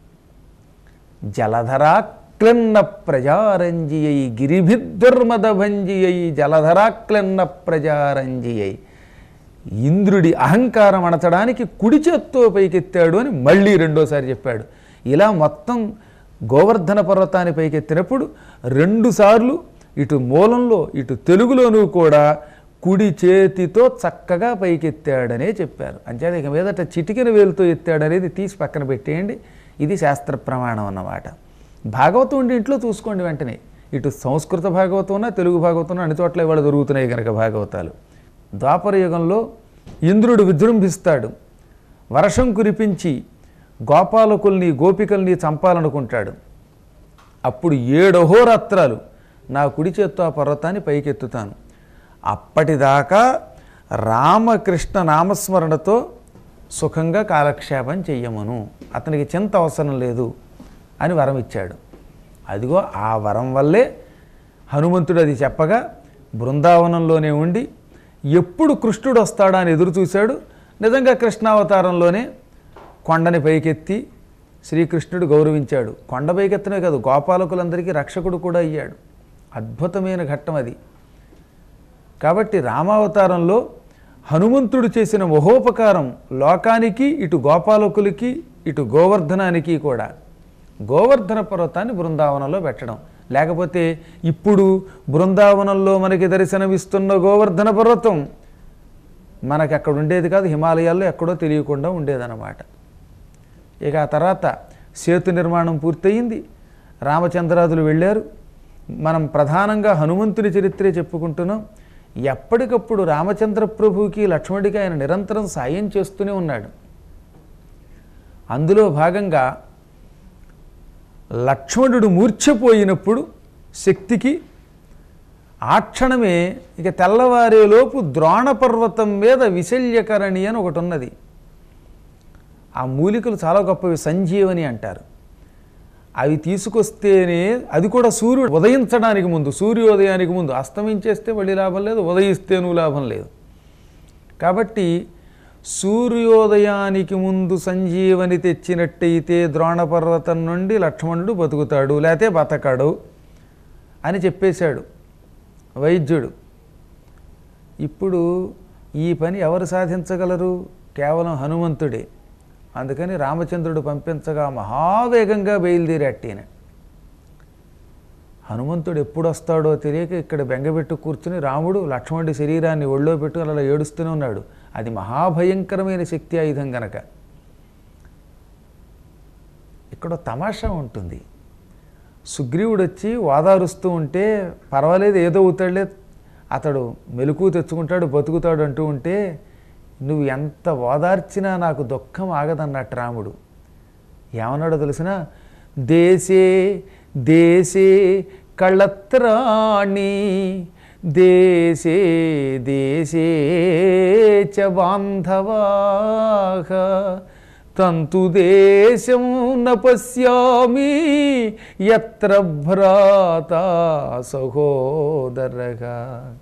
జలధరాక్లెన్న ప్రజారంజియై గిరిభిద్దుర్మద భంజియై జలధరాక్లెన్న ప్రజారంజియై ఇంద్రుడి అహంకారం అణచడానికి కుడి చేత్తో పైకెత్తాడు అని మళ్ళీ రెండోసారి చెప్పాడు ఇలా మొత్తం గోవర్ధన పర్వతాన్ని పైకెత్తినప్పుడు రెండుసార్లు ఇటు మూలంలో ఇటు తెలుగులోనూ కూడా కుడి చేతితో చక్కగా పైకెత్తాడనే చెప్పారు అంచేత ఇక మీదట చిటికెన వేలుతో ఎత్తాడనేది తీసి పక్కన పెట్టేయండి ఇది శాస్త్ర ప్రమాణం అన్నమాట భాగవతం ఉండి ఇంట్లో చూసుకోండి వెంటనే ఇటు సంస్కృత భాగవతం ఉన్నా తెలుగు భాగవతం ఉన్నా అన్ని చోట్ల ఇవాళ దొరుకుతున్నాయి కనుక భాగవతాలు ద్వాపర యుగంలో ఇంద్రుడు విజృంభిస్తాడు వర్షం కురిపించి గోపాలకుల్ని గోపికల్ని చంపాలనుకుంటాడు అప్పుడు ఏడు అహోరాత్రాలు నా కుడి చేత్తో ఆ పర్వతాన్ని పైకెత్తుతాను అప్పటిదాకా రామకృష్ణ నామస్మరణతో సుఖంగా కాలక్షేపం చెయ్యమను అతనికి చింత అవసరం లేదు అని వరం ఇచ్చాడు అదిగో ఆ వరం వల్లే హనుమంతుడు అది చెప్పగా బృందావనంలోనే ఉండి ఎప్పుడు కృష్ణుడు వస్తాడా అని ఎదురు చూశాడు నిజంగా కృష్ణావతారంలోనే కొండని పైకెత్తి శ్రీకృష్ణుడు గౌరవించాడు కొండ పైకెత్తనే కాదు గోపాలకులందరికీ రక్షకుడు కూడా అయ్యాడు అద్భుతమైన ఘట్టం అది కాబట్టి రామావతారంలో హనుమంతుడు చేసిన మహోపకారం లోకానికి ఇటు గోపాలకులకి ఇటు గోవర్ధనానికి కూడా గోవర్ధన పర్వతాన్ని బృందావనంలో పెట్టడం లేకపోతే ఇప్పుడు బృందావనంలో మనకి దర్శనమిస్తున్న గోవర్ధన పర్వతం మనకి అక్కడ ఉండేది కాదు హిమాలయాల్లో ఎక్కడో తెలియకుండా ఉండేదన్నమాట ఇక ఆ తర్వాత సేతు నిర్మాణం పూర్తయింది రామచంద్రాదులు వెళ్ళారు మనం ప్రధానంగా హనుమంతుని చరిత్రే చెప్పుకుంటున్నాం ఎప్పటికప్పుడు రామచంద్ర ప్రభువుకి లక్ష్మణుడికి ఆయన నిరంతరం సాయం చేస్తూనే ఉన్నాడు అందులో భాగంగా లక్ష్మణుడు మూర్ఛపోయినప్పుడు శక్తికి ఆ క్షణమే ఇక తెల్లవారేలోపు ద్రోణ పర్వతం మీద విశల్యకరణి అని ఒకటి ఉన్నది ఆ మూలికలు చాలా గొప్పవి సంజీవని అంటారు అవి తీసుకొస్తేనే అది కూడా సూర్యుడు ఉదయించడానికి ముందు సూర్యోదయానికి ముందు అస్తమించేస్తే మళ్ళీ లాభం లేదు ఉదయిస్తేనూ లాభం లేదు కాబట్టి సూర్యోదయానికి ముందు సంజీవని తెచ్చినట్టయితే ద్రోణపర్వతం నుండి లక్ష్మణుడు బతుకుతాడు లేతే బతకడు అని చెప్పేశాడు వైద్యుడు ఇప్పుడు ఈ పని ఎవరు సాధించగలరు కేవలం హనుమంతుడే అందుకని రామచంద్రుడు పంపించగా మహావేగంగా బయలుదేరట్టేన హనుమంతుడు ఎప్పుడు వస్తాడో తెలియక ఇక్కడ బెంగబెట్టు కూర్చుని రాముడు లక్ష్మణుడి శరీరాన్ని ఒళ్ళో పెట్టు అలా ఏడుస్తూనే ఉన్నాడు అది మహాభయంకరమైన శక్తి ఆయుధం గనక ఇక్కడ తమాషా ఉంటుంది సుగ్రీవుడు వచ్చి వాదారుస్తూ ఉంటే పర్వాలేదు ఏదో అవుతాడులే అతడు మెలకు తెచ్చుకుంటాడు బతుకుతాడు అంటూ ఉంటే నువ్వు ఎంత ఓదార్చినా నాకు దుఃఖం ఆగదన్నట్టు రాముడు ఏమన్నాడో తెలిసిన దేశే దేశే కళత్రాణి దేశే దేశే చ బాంధవాహ తంతు దేశం న పశ్యామి ఎత్ర భ్రాత సహోదరగా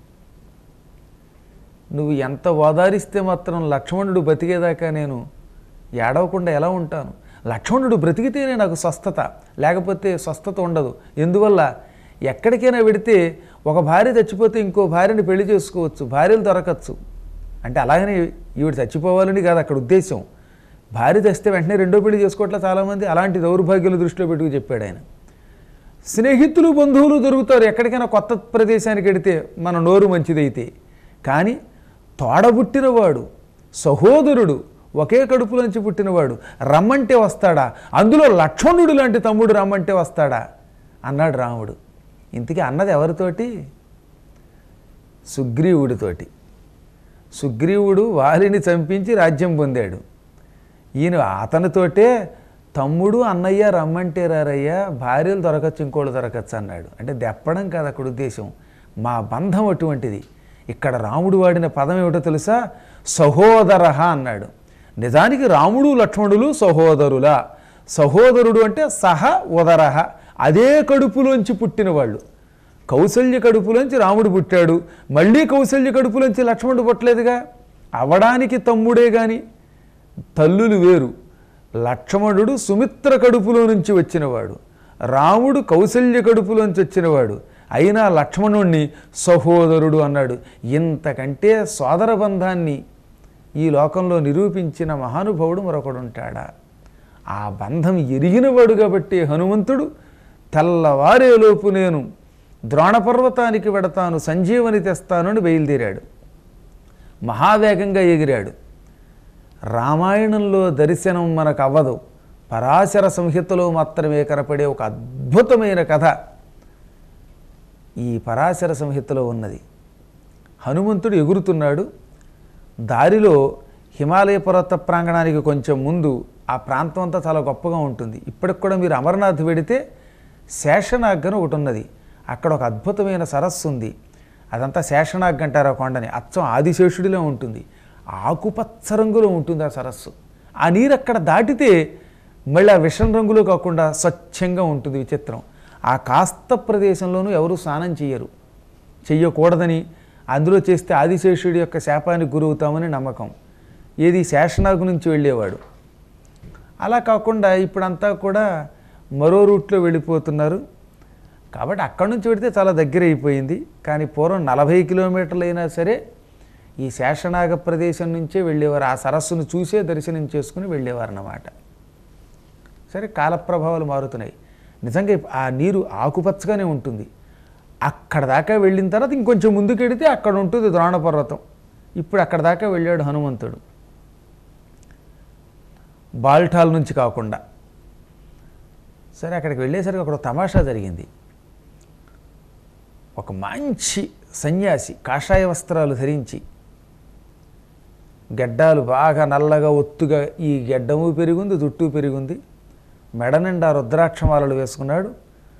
నువ్వు ఎంత ఓదారిస్తే మాత్రం లక్ష్మణుడు బతికేదాకా నేను ఏడవకుండా ఎలా ఉంటాను లక్ష్మణుడు బ్రతికితేనే నాకు స్వస్థత లేకపోతే స్వస్థత ఉండదు ఎందువల్ల ఎక్కడికైనా వెడితే ఒక భార్య చచ్చిపోతే ఇంకో భార్యని పెళ్లి చేసుకోవచ్చు భార్యలు దొరకచ్చు అంటే అలాగనే ఈవిడ చచ్చిపోవాలని కాదు అక్కడ ఉద్దేశం భార్య తెస్తే వెంటనే రెండో పెళ్లి చేసుకోవట్లే చాలామంది అలాంటి దౌర్భాగ్యాలు దృష్టిలో పెట్టుకు చెప్పాడు ఆయన స్నేహితులు బంధువులు దొరుకుతారు ఎక్కడికైనా కొత్త ప్రదేశానికి వెడితే మన నోరు మంచిదైతే కానీ తోడబుట్టినవాడు సహోదరుడు ఒకే కడుపులోంచి పుట్టినవాడు రమ్మంటే వస్తాడా అందులో లక్ష్మణుడు లాంటి తమ్ముడు రమ్మంటే వస్తాడా అన్నాడు రాముడు ఇంతకీ అన్నది ఎవరితోటి సుగ్రీవుడితోటి సుగ్రీవుడు వాలిని చంపించి రాజ్యం పొందాడు ఈయన అతనితోటే తమ్ముడు అన్నయ్య రమ్మంటే రారయ్యా భార్యలు దొరకచ్చు ఇంకోళ్ళు దొరకచ్చు అన్నాడు అంటే దెప్పడం కాదు అక్కడ ఉద్దేశం మా బంధం అటువంటిది ఇక్కడ రాముడు వాడిన పదం ఏమిటో తెలుసా సహోదర అన్నాడు నిజానికి రాముడు లక్ష్మణులు సహోదరులా సహోదరుడు అంటే సహ ఉదరహ అదే కడుపులోంచి పుట్టిన వాళ్ళు కౌసల్య కడుపులోంచి రాముడు పుట్టాడు మళ్ళీ కౌసల్య కడుపులోంచి లక్ష్మణుడు పుట్టలేదుగా అవడానికి తమ్ముడే గాని తల్లులు వేరు లక్ష్మణుడు సుమిత్ర కడుపులో నుంచి వచ్చినవాడు రాముడు కౌసల్య కడుపులోంచి వచ్చినవాడు అయినా లక్ష్మణుణ్ణి సహోదరుడు అన్నాడు ఇంతకంటే సోదర బంధాన్ని ఈ లోకంలో నిరూపించిన మహానుభావుడు మరొకడు ఉంటాడా ఆ బంధం ఎరిగినవాడు కాబట్టి హనుమంతుడు తెల్లవారేలోపు నేను ద్రోణపర్వతానికి వెడతాను సంజీవని తెస్తాను అని బయలుదేరాడు మహావేగంగా ఎగిరాడు రామాయణంలో దర్శనం మనకు అవ్వదు పరాశర సంహితలో మాత్రమే కనపడే ఒక అద్భుతమైన కథ ఈ పరాశర సంహితలో ఉన్నది హనుమంతుడు ఎగురుతున్నాడు దారిలో హిమాలయ పర్వత ప్రాంగణానికి కొంచెం ముందు ఆ ప్రాంతం అంతా చాలా గొప్పగా ఉంటుంది ఇప్పటికి కూడా మీరు అమర్నాథ్ వెడితే శేషనాగ్ అని ఒకటి ఉన్నది అక్కడ ఒక అద్భుతమైన సరస్సు ఉంది అదంతా శేషనాగ్ అంటారు ఆ కొండని అచ్చం ఆదిశేషుడిలో ఉంటుంది ఆకుపచ్చ రంగులో ఉంటుంది ఆ సరస్సు ఆ నీరు అక్కడ దాటితే మళ్ళీ ఆ విషం రంగులో కాకుండా స్వచ్ఛంగా ఉంటుంది విచిత్రం ఆ కాస్త ప్రదేశంలోనూ ఎవరు స్నానం చేయరు చెయ్యకూడదని అందులో చేస్తే ఆదిశేషుడి యొక్క శాపానికి గురవుతామని నమ్మకం ఏది శేషనాగు నుంచి వెళ్ళేవాడు అలా కాకుండా ఇప్పుడంతా కూడా మరో రూట్లో వెళ్ళిపోతున్నారు కాబట్టి అక్కడి నుంచి పెడితే చాలా దగ్గర అయిపోయింది కానీ పూర్వం నలభై కిలోమీటర్లు అయినా సరే ఈ శేషనాగ ప్రదేశం నుంచే వెళ్ళేవారు ఆ సరస్సును చూసే దర్శనం చేసుకుని వెళ్ళేవారు అన్నమాట సరే కాలప్రభావాలు మారుతున్నాయి నిజంగా ఇప్- ఆ నీరు ఆకుపచ్చగానే ఉంటుంది అక్కడ దాకా వెళ్ళిన తర్వాత ఇంకొంచెం ముందుకెడితే అక్కడ ఉంటుంది ద్రోణ పర్వతం ఇప్పుడు అక్కడ దాకా వెళ్ళాడు హనుమంతుడు బాల్టాల్ నుంచి కాకుండా సరే అక్కడికి వెళ్ళేసరికి అక్కడ ఒక తమాషా జరిగింది ఒక మంచి సన్యాసి కాషాయ వస్త్రాలు ధరించి గెడ్డాలు బాగా నల్లగా ఒత్తుగా ఈ గెడ్డము పెరిగింది జుట్టు పెరిగింది మెడ నిండా రుద్రాక్షమాలలు వేసుకున్నాడు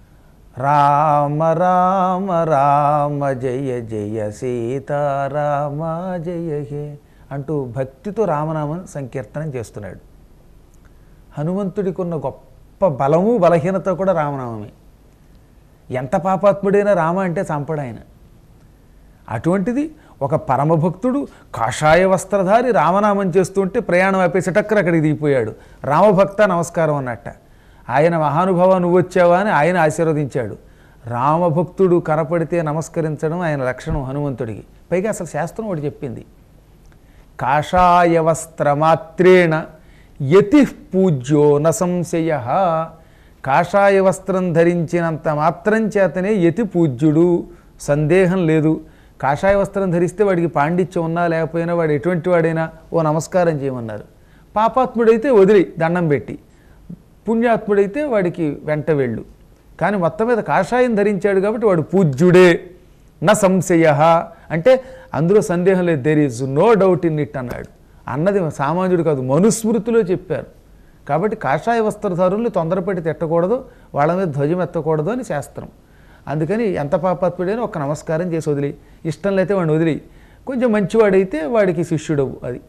రామ రామ రామ జయ జయ సీతారామ జయ హే అంటూ భక్తితో రామనామం సంకీర్తనం చేస్తున్నాడు హనుమంతుడికి ఉన్న గొప్ప బలము బలహీనత కూడా రామనామమే ఎంత పాపాత్ముడైనా రామ అంటే చంపడు ఆయన అటువంటిది ఒక పరమభక్తుడు కాషాయ వస్త్రధారి రామనామం చేస్తుంటే ప్రయాణం ఆపేసి టక్కర అక్కడికి దిగిపోయాడు రామభక్త నమస్కారం అన్నట్ట ఆయన మహానుభావ నువ్వు వచ్చావా అని ఆయన ఆశీర్వదించాడు రామభక్తుడు కనపడితే నమస్కరించడం ఆయన లక్షణం హనుమంతుడికి పైగా అసలు శాస్త్రం ఒకటి చెప్పింది కాషాయ వస్త్రమాత్రేణ యతి పూజ్యో న సంశయ కాషాయ వస్త్రం ధరించినంత మాత్రం చేతనే యతి పూజ్యుడు సందేహం లేదు కాషాయ వస్త్రం ధరిస్తే వాడికి పాండిత్యం ఉన్నా లేకపోయినా వాడు ఎటువంటి వాడైనా ఓ నమస్కారం చేయమన్నారు పాపాత్ముడైతే వదిలి దండం పెట్టి పుణ్యాత్ముడైతే వాడికి వెంట వెళ్ళు కానీ మొత్తం మీద కాషాయం ధరించాడు కాబట్టి వాడు పూజ్యుడే నా సంశయ అంటే అందులో సందేహం లేదు there is no doubt in it అన్నాడు అన్నది సామాన్యుడు కాదు మనుస్మృతిలో చెప్పారు కాబట్టి కాషాయ వస్త్రధారుల్ని తొందరపెట్టి తిట్టకూడదు వాళ్ళ మీద ధ్వజం ఎత్తకూడదు అని శాస్త్రం అందుకని ఎంత పాపాత్ముడైనా ఒక నమస్కారం చేసి వదిలి ఇష్టం లేతే వాడిని వదిలి కొంచెం మంచివాడైతే వాడికి శిష్యుడవు అది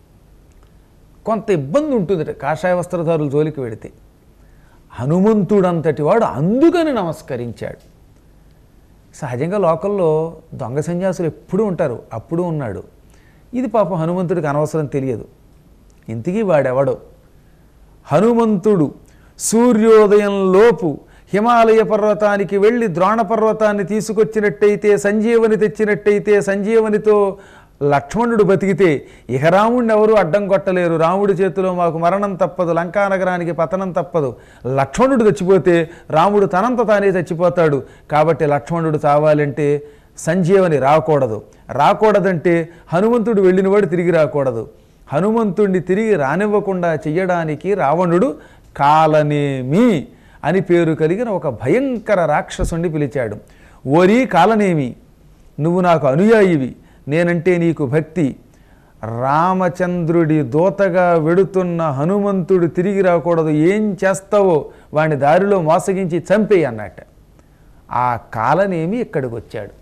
కొంత ఇబ్బంది ఉంటుంది కాషాయ వస్త్రధారుల జోలికి వెడితే హనుమంతుడంతటి వాడు అందుకని నమస్కరించాడు సహజంగా లోకల్లో దొంగ సన్యాసులు ఎప్పుడూ ఉంటారు అప్పుడు ఉన్నాడు ఇది పాపం హనుమంతుడికి అనవసరం తెలియదు ఇంతకీ వాడెవడో హనుమంతుడు సూర్యోదయంలోపు హిమాలయ పర్వతానికి వెళ్ళి ద్రోణ పర్వతాన్ని తీసుకొచ్చినట్టయితే సంజీవని తెచ్చినట్టయితే సంజీవనితో లక్ష్మణుడు బతికితే ఇక రాముడిని ఎవరు అడ్డం కొట్టలేరు రాముడి చేతిలో మాకు మరణం తప్పదు లంకా నగరానికి పతనం తప్పదు లక్ష్మణుడు చచ్చిపోతే రాముడు తనంత తానే చచ్చిపోతాడు కాబట్టి లక్ష్మణుడు చావాలంటే సంజీవని రాకూడదు రాకూడదంటే హనుమంతుడు వెళ్ళినవాడు తిరిగి రాకూడదు హనుమంతుణ్ణి తిరిగి రానివ్వకుండా చెయ్యడానికి రావణుడు కాలనేమి అని పేరు కలిగిన ఒక భయంకర రాక్షసుణ్ణి పిలిచాడు ఓరి కాలనేమి నువ్వు నాకు అనుయాయివి నేనంటే నీకు భక్తి రామచంద్రుడి దూతగా వెడుతున్న హనుమంతుడు తిరిగి రాకూడదు ఏం చేస్తావో వాడిని దారిలో మోసగించి చంపేయి అన్నట్ట ఆ కాలనేమి ఇక్కడికి వచ్చాడు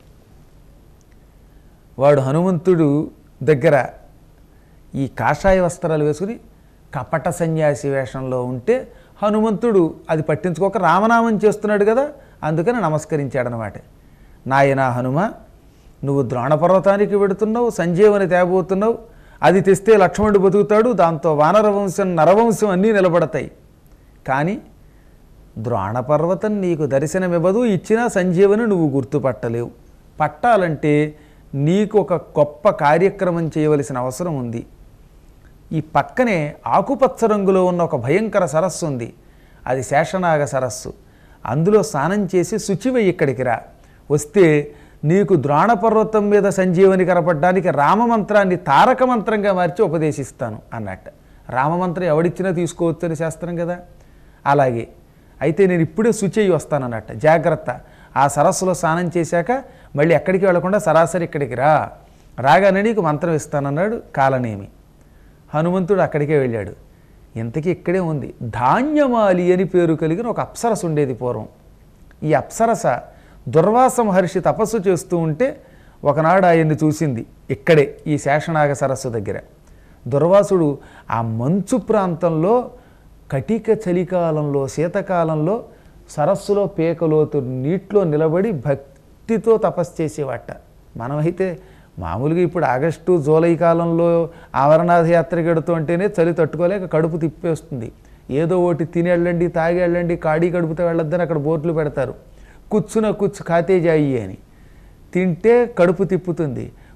వాడు హనుమంతుడు దగ్గర ఈ కాషాయ వస్త్రాలు వేసుకుని కపట సన్యాసి వేషంలో ఉంటే హనుమంతుడు అది పట్టించుకోక రామనామం చేస్తున్నాడు కదా అందుకని నమస్కరించాడనమాట నాయనా హనుమ నువ్వు ద్రోణ పర్వతానికి వెడుతున్నావు సంజీవని తేబోతున్నావు అది తెస్తే లక్ష్మణుడు బతుకుతాడు దాంతో వానర వంశం నరవంశం అన్నీ నిలబడతాయి కానీ ద్రోణ పర్వతం నీకు దర్శనమివ్వదు ఇచ్చినా సంజీవని నువ్వు గుర్తుపట్టలేవు పట్టాలంటే నీకు ఒక గొప్ప కార్యక్రమం చేయవలసిన అవసరం ఉంది ఈ పక్కనే ఆకుపచ్చ రంగులో ఉన్న ఒక భయంకర సరస్సు ఉంది అది శేషనాగ సరస్సు అందులో స్నానం చేసి శుచివై ఇక్కడికి రా వస్తే నీకు ద్రోణ పర్వతం మీద సంజీవని కనపడడానికి రామమంత్రాన్ని తారక మంత్రంగా మార్చి ఉపదేశిస్తాను అన్నట్ట రామమంత్రం ఎవడిచ్చినా తీసుకోవచ్చు అని శాస్త్రం కదా అలాగే అయితే నేను ఇప్పుడే శుచి అయ్యి వస్తానన్నట్ట జాగ్రత్త ఆ సరస్సులో స్నానం చేశాక మళ్ళీ ఎక్కడికి వెళ్లకుండా సరాసరి ఇక్కడికి రా రాగానే నీకు మంత్రం ఇస్తానన్నాడు కాలనేమి హనుమంతుడు అక్కడికే వెళ్ళాడు ఇంతకీ ఇక్కడే ఉంది ధాన్యమాలి అని పేరు కలిగిన ఒక అప్సరస ఉండేది పూర్వం ఈ అప్సరస దుర్వాస మహర్షి తపస్సు చేస్తూ ఉంటే ఒకనాడు ఆయన్ని చూసింది ఇక్కడే ఈ శేషనాగ సరస్సు దగ్గర దుర్వాసుడు ఆ మంచు ప్రాంతంలో కటిక చలికాలంలో శీతకాలంలో సరస్సులో పేకలోతు నీటిలో నిలబడి భక్తితో తపస్సు చేసేవాట మనమైతే మామూలుగా ఇప్పుడు ఆగస్టు జూలై కాలంలో ఆవరణాథ యాత్రకి వెడుతూ ఉంటేనే చలి తట్టుకోలేక కడుపు తిప్పేస్తుంది ఏదో ఒకటి తినేళ్ళండి తాగేళ్ళండి కాడి కడుపుతో వెళ్ళొద్దని అక్కడ బోర్డులు పెడతారు కుచ్చున కుచ్చు ఖాతే జాయి అని తింటే కడుపు తిప్పుతుంది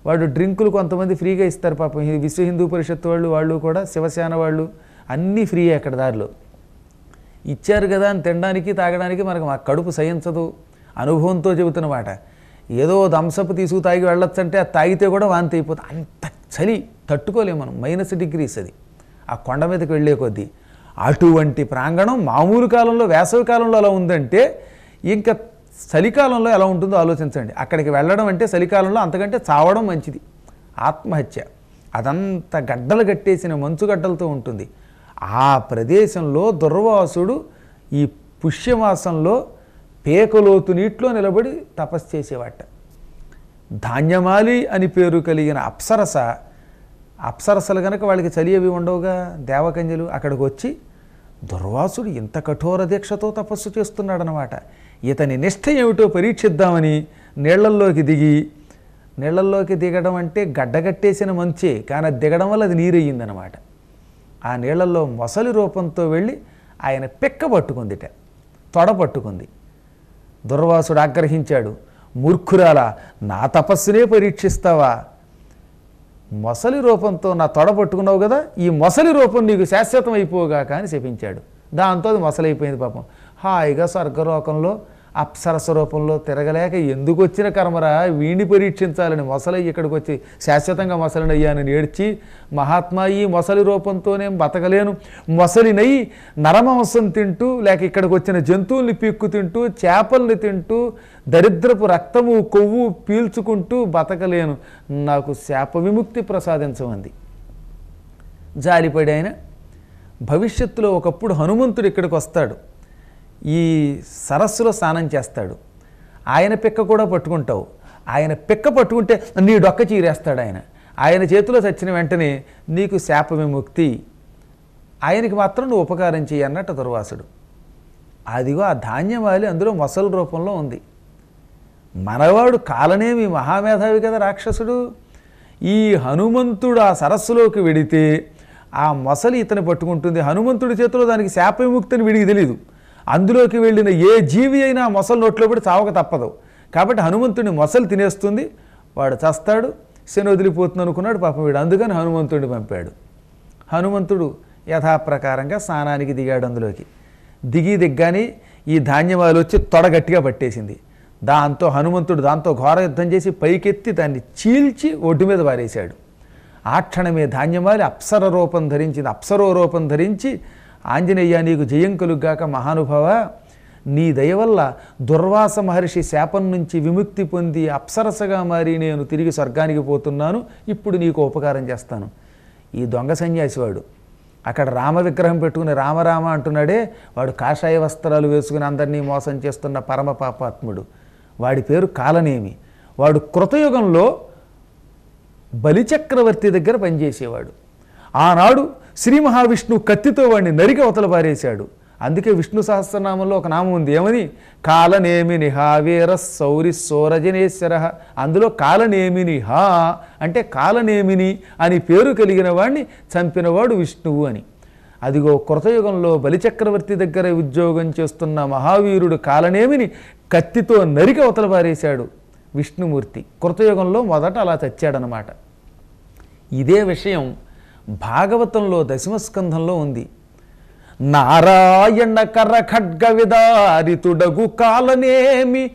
వాడు డ్రింకులు కొంతమంది ఫ్రీగా ఇస్తారు పాపం ఈ విశ్వ హిందూ పరిషత్ వాళ్ళు వాళ్ళు కూడా శివసేన వాళ్ళు అన్నీ ఫ్రీ అక్కడ దారిలో ఇచ్చారు కదా అని తినడానికి తాగడానికి మనకు మా కడుపు సహించదు అనుభవంతో చెబుతున్న మాట ఏదో దంసపు తీసుకు తాగి వెళ్ళొచ్చంటే అది తాగితే కూడా వాంతి అయిపోతుంది అంత చలి తట్టుకోలేము మనం మైనస్ డిగ్రీస్ అది ఆ కొండ మీదకి వెళ్ళే కొద్దీ అటువంటి ప్రాంగణం మామూలు కాలంలో వేసవి కాలంలో అలా ఉందంటే ఇంకా చలికాలంలో ఎలా ఉంటుందో ఆలోచించండి అక్కడికి వెళ్ళడం అంటే చలికాలంలో అంతకంటే చావడం మంచిది ఆత్మహత్య అదంతా గడ్డలు కట్టేసిన మంచు గడ్డలతో ఉంటుంది ఆ ప్రదేశంలో దుర్వాసుడు ఈ పుష్యమాసంలో పేకలోతు నీటిలో నిలబడి తపస్సు చేసేవాట ధాన్యమాలి అని పేరు కలిగిన అప్సరస అప్సరసలు కనుక వాళ్ళకి చలి అవి ఉండవుగా దేవకన్యలు అక్కడికి వచ్చి దుర్వాసుడు ఇంత కఠోర దీక్షతో తపస్సు చేస్తున్నాడనమాట ఇతని నిష్ఠ ఏమిటో పరీక్షిద్దామని నీళ్లల్లోకి దిగి నీళ్లల్లోకి దిగడం అంటే గడ్డగట్టేసిన మంచే కానీ అది దిగడం వల్ల అది నీరయ్యిందనమాట ఆ నీళ్లలో మొసలి రూపంతో వెళ్ళి ఆయన పిక్క పట్టుకుందిట తొడ పట్టుకుంది దుర్వాసుడు ఆగ్రహించాడు మూర్ఖురాల నా తపస్సునే పరీక్షిస్తావా మొసలి రూపంతో నా తొడ పట్టుకున్నావు కదా ఈ మొసలి రూపం నీకు శాశ్వతం అయిపోగాక అని శపించాడు దాంతో అది మొసలైపోయింది పాపం హాయిగా స్వర్గలోకంలో అప్సరస రూపంలో తిరగలేక ఎందుకు వచ్చిన కర్మరా వీణ్ణి పరీక్షించాలని మొసలి ఇక్కడికి వచ్చి శాశ్వతంగా మొసలిని అయ్యానని ఏడ్చి మహాత్మా ఈ మొసలి రూపంతోనే బతకలేను మొసలినై నరమాంసం తింటూ లేక ఇక్కడికి వచ్చిన జంతువుల్ని పీక్కు తింటూ చేపల్ని తింటూ దరిద్రపు రక్తము కొవ్వు పీల్చుకుంటూ బతకలేను నాకు శాప విముక్తి ప్రసాదించమంది జాలిపడి ఆయన భవిష్యత్తులో ఒకప్పుడు హనుమంతుడు ఇక్కడికి వస్తాడు ఈ సరస్సులో స్నానం చేస్తాడు ఆయన పిక్క కూడా పట్టుకుంటావు ఆయన పిక్క పట్టుకుంటే నీ డొక్క చీరేస్తాడు ఆయన ఆయన చేతిలో చచ్చిన వెంటనే నీకు శాప విముక్తి ఆయనకి మాత్రం నువ్వు ఉపకారం చెయ్యి అన్నట్టు దుర్వాసుడు అదిగో ఆ ధాన్యమాలి అందులో మొసలు రూపంలో ఉంది మనవాడు కాలనేమి మహామేధావి కదా రాక్షసుడు ఈ హనుమంతుడు ఆ సరస్సులోకి వెడితే ఆ మొసలి ఇతని పట్టుకుంటుంది హనుమంతుడి చేతిలో దానికి శాప విముక్తిని వీడికి తెలియదు అందులోకి వెళ్ళిన ఏ జీవి అయినా ఆ మొసలి నోట్లో పడి చావక తప్పదు కాబట్టి హనుమంతుడిని మొసలి తినేస్తుంది వాడు చస్తాడు శని వదిలిపోతుంది అనుకున్నాడు పాపం వీడు అందుకని హనుమంతుడిని పంపాడు హనుమంతుడు యథాప్రకారంగా స్నానానికి దిగాడు అందులోకి దిగి దిగ్గానే ఈ ధాన్యమాలు వచ్చి తొడ గట్టిగా పట్టేసింది దాంతో హనుమంతుడు దాంతో ఘోర యుద్ధం చేసి పైకెత్తి దాన్ని చీల్చి ఒడ్డు మీద పారేశాడు ఆ క్షణమే ధాన్యమాలి అప్సర రూపం ధరించింది అప్సరో రూపం ధరించి ఆంజనేయ నీకు జయం కలుగ్గాక మహానుభావ నీ దయ వల్ల దుర్వాస మహర్షి శాపం నుంచి విముక్తి పొంది అప్సరసగా మారి నేను తిరిగి స్వర్గానికి పోతున్నాను ఇప్పుడు నీకు ఉపకారం చేస్తాను ఈ దొంగ సన్యాసివాడు అక్కడ రామ విగ్రహం పెట్టుకుని రామరామ అంటున్నాడే వాడు కాషాయ వస్త్రాలు వేసుకుని అందరినీ మోసం చేస్తున్న పరమ పాపాత్ముడు వాడి పేరు కాలనేమి వాడు కృతయుగంలో బలిచక్రవర్తి దగ్గర పనిచేసేవాడు ఆనాడు శ్రీ మహావిష్ణువు కత్తితో వాడిని నరికి అవతల పారేశాడు అందుకే విష్ణు సహస్రనామంలో ఒక నామం ఉంది ఏమని కాలనేమిని హా వీర సౌరి సోరజనేశ్వర అందులో కాలనేమిని హా అంటే కాలనేమిని అని పేరు కలిగిన వాడిని చంపినవాడు విష్ణువు అని అదిగో కృతయుగంలో బలిచక్రవర్తి దగ్గర ఉద్యోగం చేస్తున్న మహావీరుడు కాలనేమిని కత్తితో నరికి అవతల పారేశాడు విష్ణుమూర్తి కృతయుగంలో మొదట అలా చచ్చాడనమాట ఇదే విషయం భాగవతంలో దశమస్కంధంలో ఉంది నారాయణ కర ఖడ్గ విదారితుడగు కాలనేమి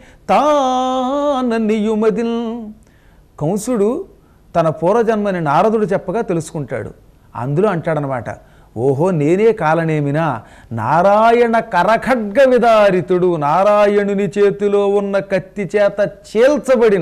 తాననియుమదిల్ కంసుడు తన పూర్వజన్మని నారదుడు చెప్పగా తెలుసుకుంటాడు అందులో అంటాడనమాట ఓహో నేనే కాలనేమినా నారాయణ కరఖడ్గ విదారితుడు నారాయణుని చేతిలో ఉన్న కత్తి చేత చీల్చబడిన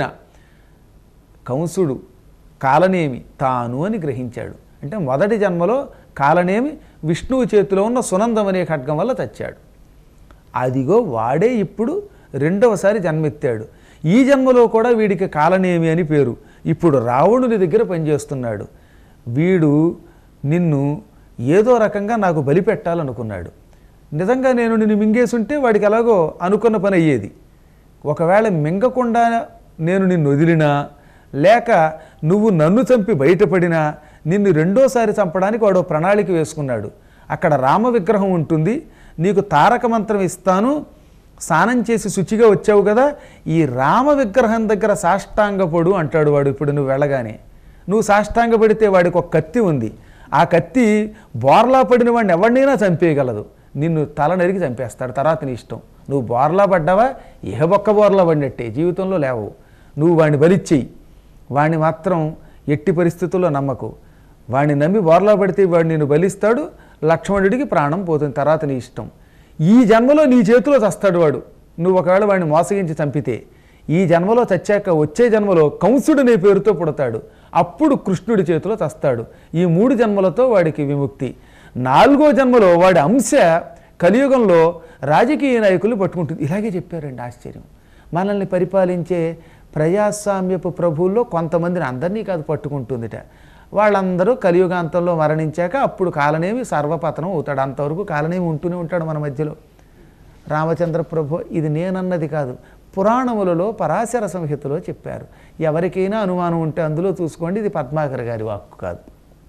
కంసుడు కాలనేమి తాను అని గ్రహించాడు అంటే మొదటి జన్మలో కాలనేమి విష్ణువు చేతిలో ఉన్న సునందం అనే ఖడ్గం వల్ల చచ్చాడు అదిగో వాడే ఇప్పుడు రెండవసారి జన్మెత్తాడు ఈ జన్మలో కూడా వీడికి కాలనేమి అని పేరు ఇప్పుడు రావణుని దగ్గర పనిచేస్తున్నాడు వీడు నిన్ను ఏదో రకంగా నాకు బలి పెట్టాలనుకున్నాడు నిజంగా నేను నిన్ను మింగేసుంటే వాడికి ఎలాగో అనుకున్న పని అయ్యేది ఒకవేళ మింగకుండా నేను నిన్ను వదిలినా లేక నువ్వు నన్ను చంపి బయటపడినా నిన్ను రెండోసారి చంపడానికి వాడు ఓ ప్రణాళిక వేసుకున్నాడు అక్కడ రామ విగ్రహం ఉంటుంది నీకు తారక మంత్రం ఇస్తాను స్నానం చేసి శుచిగా వచ్చావు కదా ఈ రామ విగ్రహం దగ్గర సాష్టాంగపడు అంటాడు వాడు ఇప్పుడు నువ్వు వెళ్ళగానే నువ్వు సాష్టాంగ పడితే వాడికి ఒక కత్తి ఉంది ఆ కత్తి బోర్లా పడిన వాడిని ఎవరినైనా చంపేయగలదు నిన్ను తల నరికి చంపేస్తాడు తర్వాత నీ ఇష్టం నువ్వు బోర్లా పడ్డావా ఇహ బొక్క బోర్లా పడినట్టే జీవితంలో లేవవు నువ్వు వాడిని బలిచ్చేయి వాడిని మాత్రం ఎట్టి పరిస్థితుల్లో నమ్మకు వాడిని నమ్మి బోర్లా పడితే వాడు నిన్ను బలిస్తాడు లక్ష్మణుడికి ప్రాణం పోతుంది తర్వాత నీ ఇష్టం ఈ జన్మలో నీ చేతిలో చస్తాడు వాడు నువ్వు ఒకవేళ వాడిని మోసగించి చంపితే ఈ జన్మలో చచ్చాక వచ్చే జన్మలో కంసుడు నీ పేరుతో పుడతాడు అప్పుడు కృష్ణుడి చేతిలో చస్తాడు ఈ మూడు జన్మలతో వాడికి విముక్తి నాలుగో జన్మలో వాడి అంశ కలియుగంలో రాజకీయ నాయకులు పట్టుకుంటుంది ఇలాగే చెప్పారండి ఆశ్చర్యం మనల్ని పరిపాలించే ప్రజాస్వామ్యపు ప్రభువుల్లో కొంతమందిని అందరినీ కాదు పట్టుకుంటుందిట వాళ్ళందరూ కలియుగాంతంలో మరణించాక అప్పుడు కాలనేమి సర్వపతనం అవుతాడు అంతవరకు కాలనేమి ఉంటూనే ఉంటాడు మన మధ్యలో రామచంద్ర ప్రభు ఇది నేనన్నది కాదు పురాణములలో పరాశర సంహితలో చెప్పారు ఎవరికైనా అనుమానం ఉంటే అందులో చూసుకోండి ఇది పద్మాకర్ గారి వాక్కు కాదు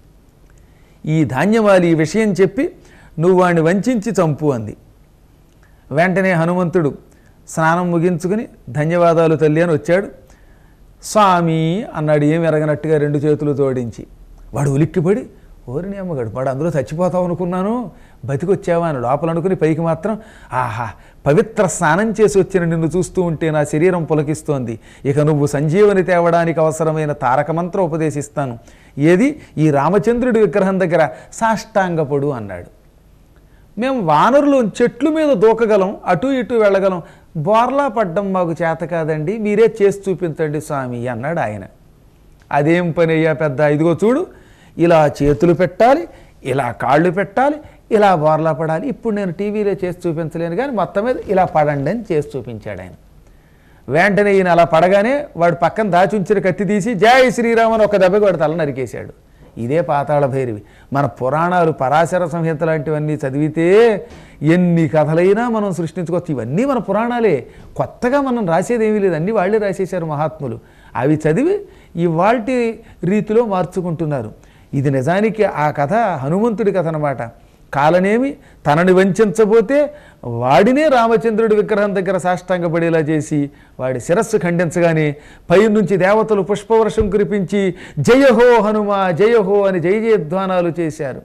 ఈ ధాన్యవాలి ఈ విషయం చెప్పి నువ్వు వాడిని వంచించి చంపు అంది వెంటనే హనుమంతుడు స్నానం ముగించుకుని ధన్యవాదాలు తల్లి అని వచ్చాడు స్వామి అన్నాడు ఏమి ఎరగనట్టుగా రెండు చేతులు తోడించి వాడు ఉలిక్కిపడి ఓరిని అమ్మగాడు వాడు అందులో చచ్చిపోతావు అనుకున్నాను బతికొచ్చావా అని లోపల అనుకుని పైకి మాత్రం ఆహా పవిత్ర స్నానం చేసి వచ్చిన నిన్ను చూస్తూ ఉంటే నా శరీరం పులకిస్తోంది ఇక నువ్వు సంజీవని తేవడానికి అవసరమైన తారక మంత్రం ఉపదేశిస్తాను ఏది ఈ రామచంద్రుడి విగ్రహం దగ్గర సాష్టాంగపడు అన్నాడు మేము వానరులు చెట్లు మీద దూకగలం అటు ఇటు వెళ్ళగలం బోర్లా పడ్డం మాకు చేత కాదండి మీరే చేసి చూపించండి స్వామి అన్నాడు ఆయన అదేం పని అయ్యా పెద్ద ఇదిగో చూడు ఇలా చేతులు పెట్టాలి ఇలా కాళ్ళు పెట్టాలి ఇలా బోర్లా పడాలి ఇప్పుడు నేను టీవీలో చేసి చూపించలేను కానీ మొత్తం మీద ఇలా పడండి అని చేసి చూపించాడు ఆయన వెంటనే ఈయన అలా పడగానే వాడు పక్కన దాచుంచిన కత్తి తీసి జై శ్రీరామ్ అని ఒక దెబ్బకి వాడు తల నరికేశాడు ఇదే పాతాళ భైరవి మన పురాణాలు పరాశర సంహిత లాంటివన్నీ చదివితే ఎన్ని కథలైనా మనం సృష్టించుకోవచ్చు ఇవన్నీ మన పురాణాలే కొత్తగా మనం రాసేది ఏమీ లేదు అన్నీ వాళ్ళే రాసేశారు మహాత్ములు అవి చదివి ఇవాల్టి రీతిలో మార్చుకుంటున్నారు ఇది నిజానికి ఆ కథ హనుమంతుడి కథ అన్నమాట కాలనేమి తనని వంచబోతే వాడినే రామచంద్రుడి విగ్రహం దగ్గర సాష్టాంగపడేలా చేసి వాడి శిరస్సు ఖండించగానే పై నుంచి దేవతలు పుష్పవర్షం కురిపించి జయహో హనుమ జయహో అని జయ జయధ్వానాలు చేశారు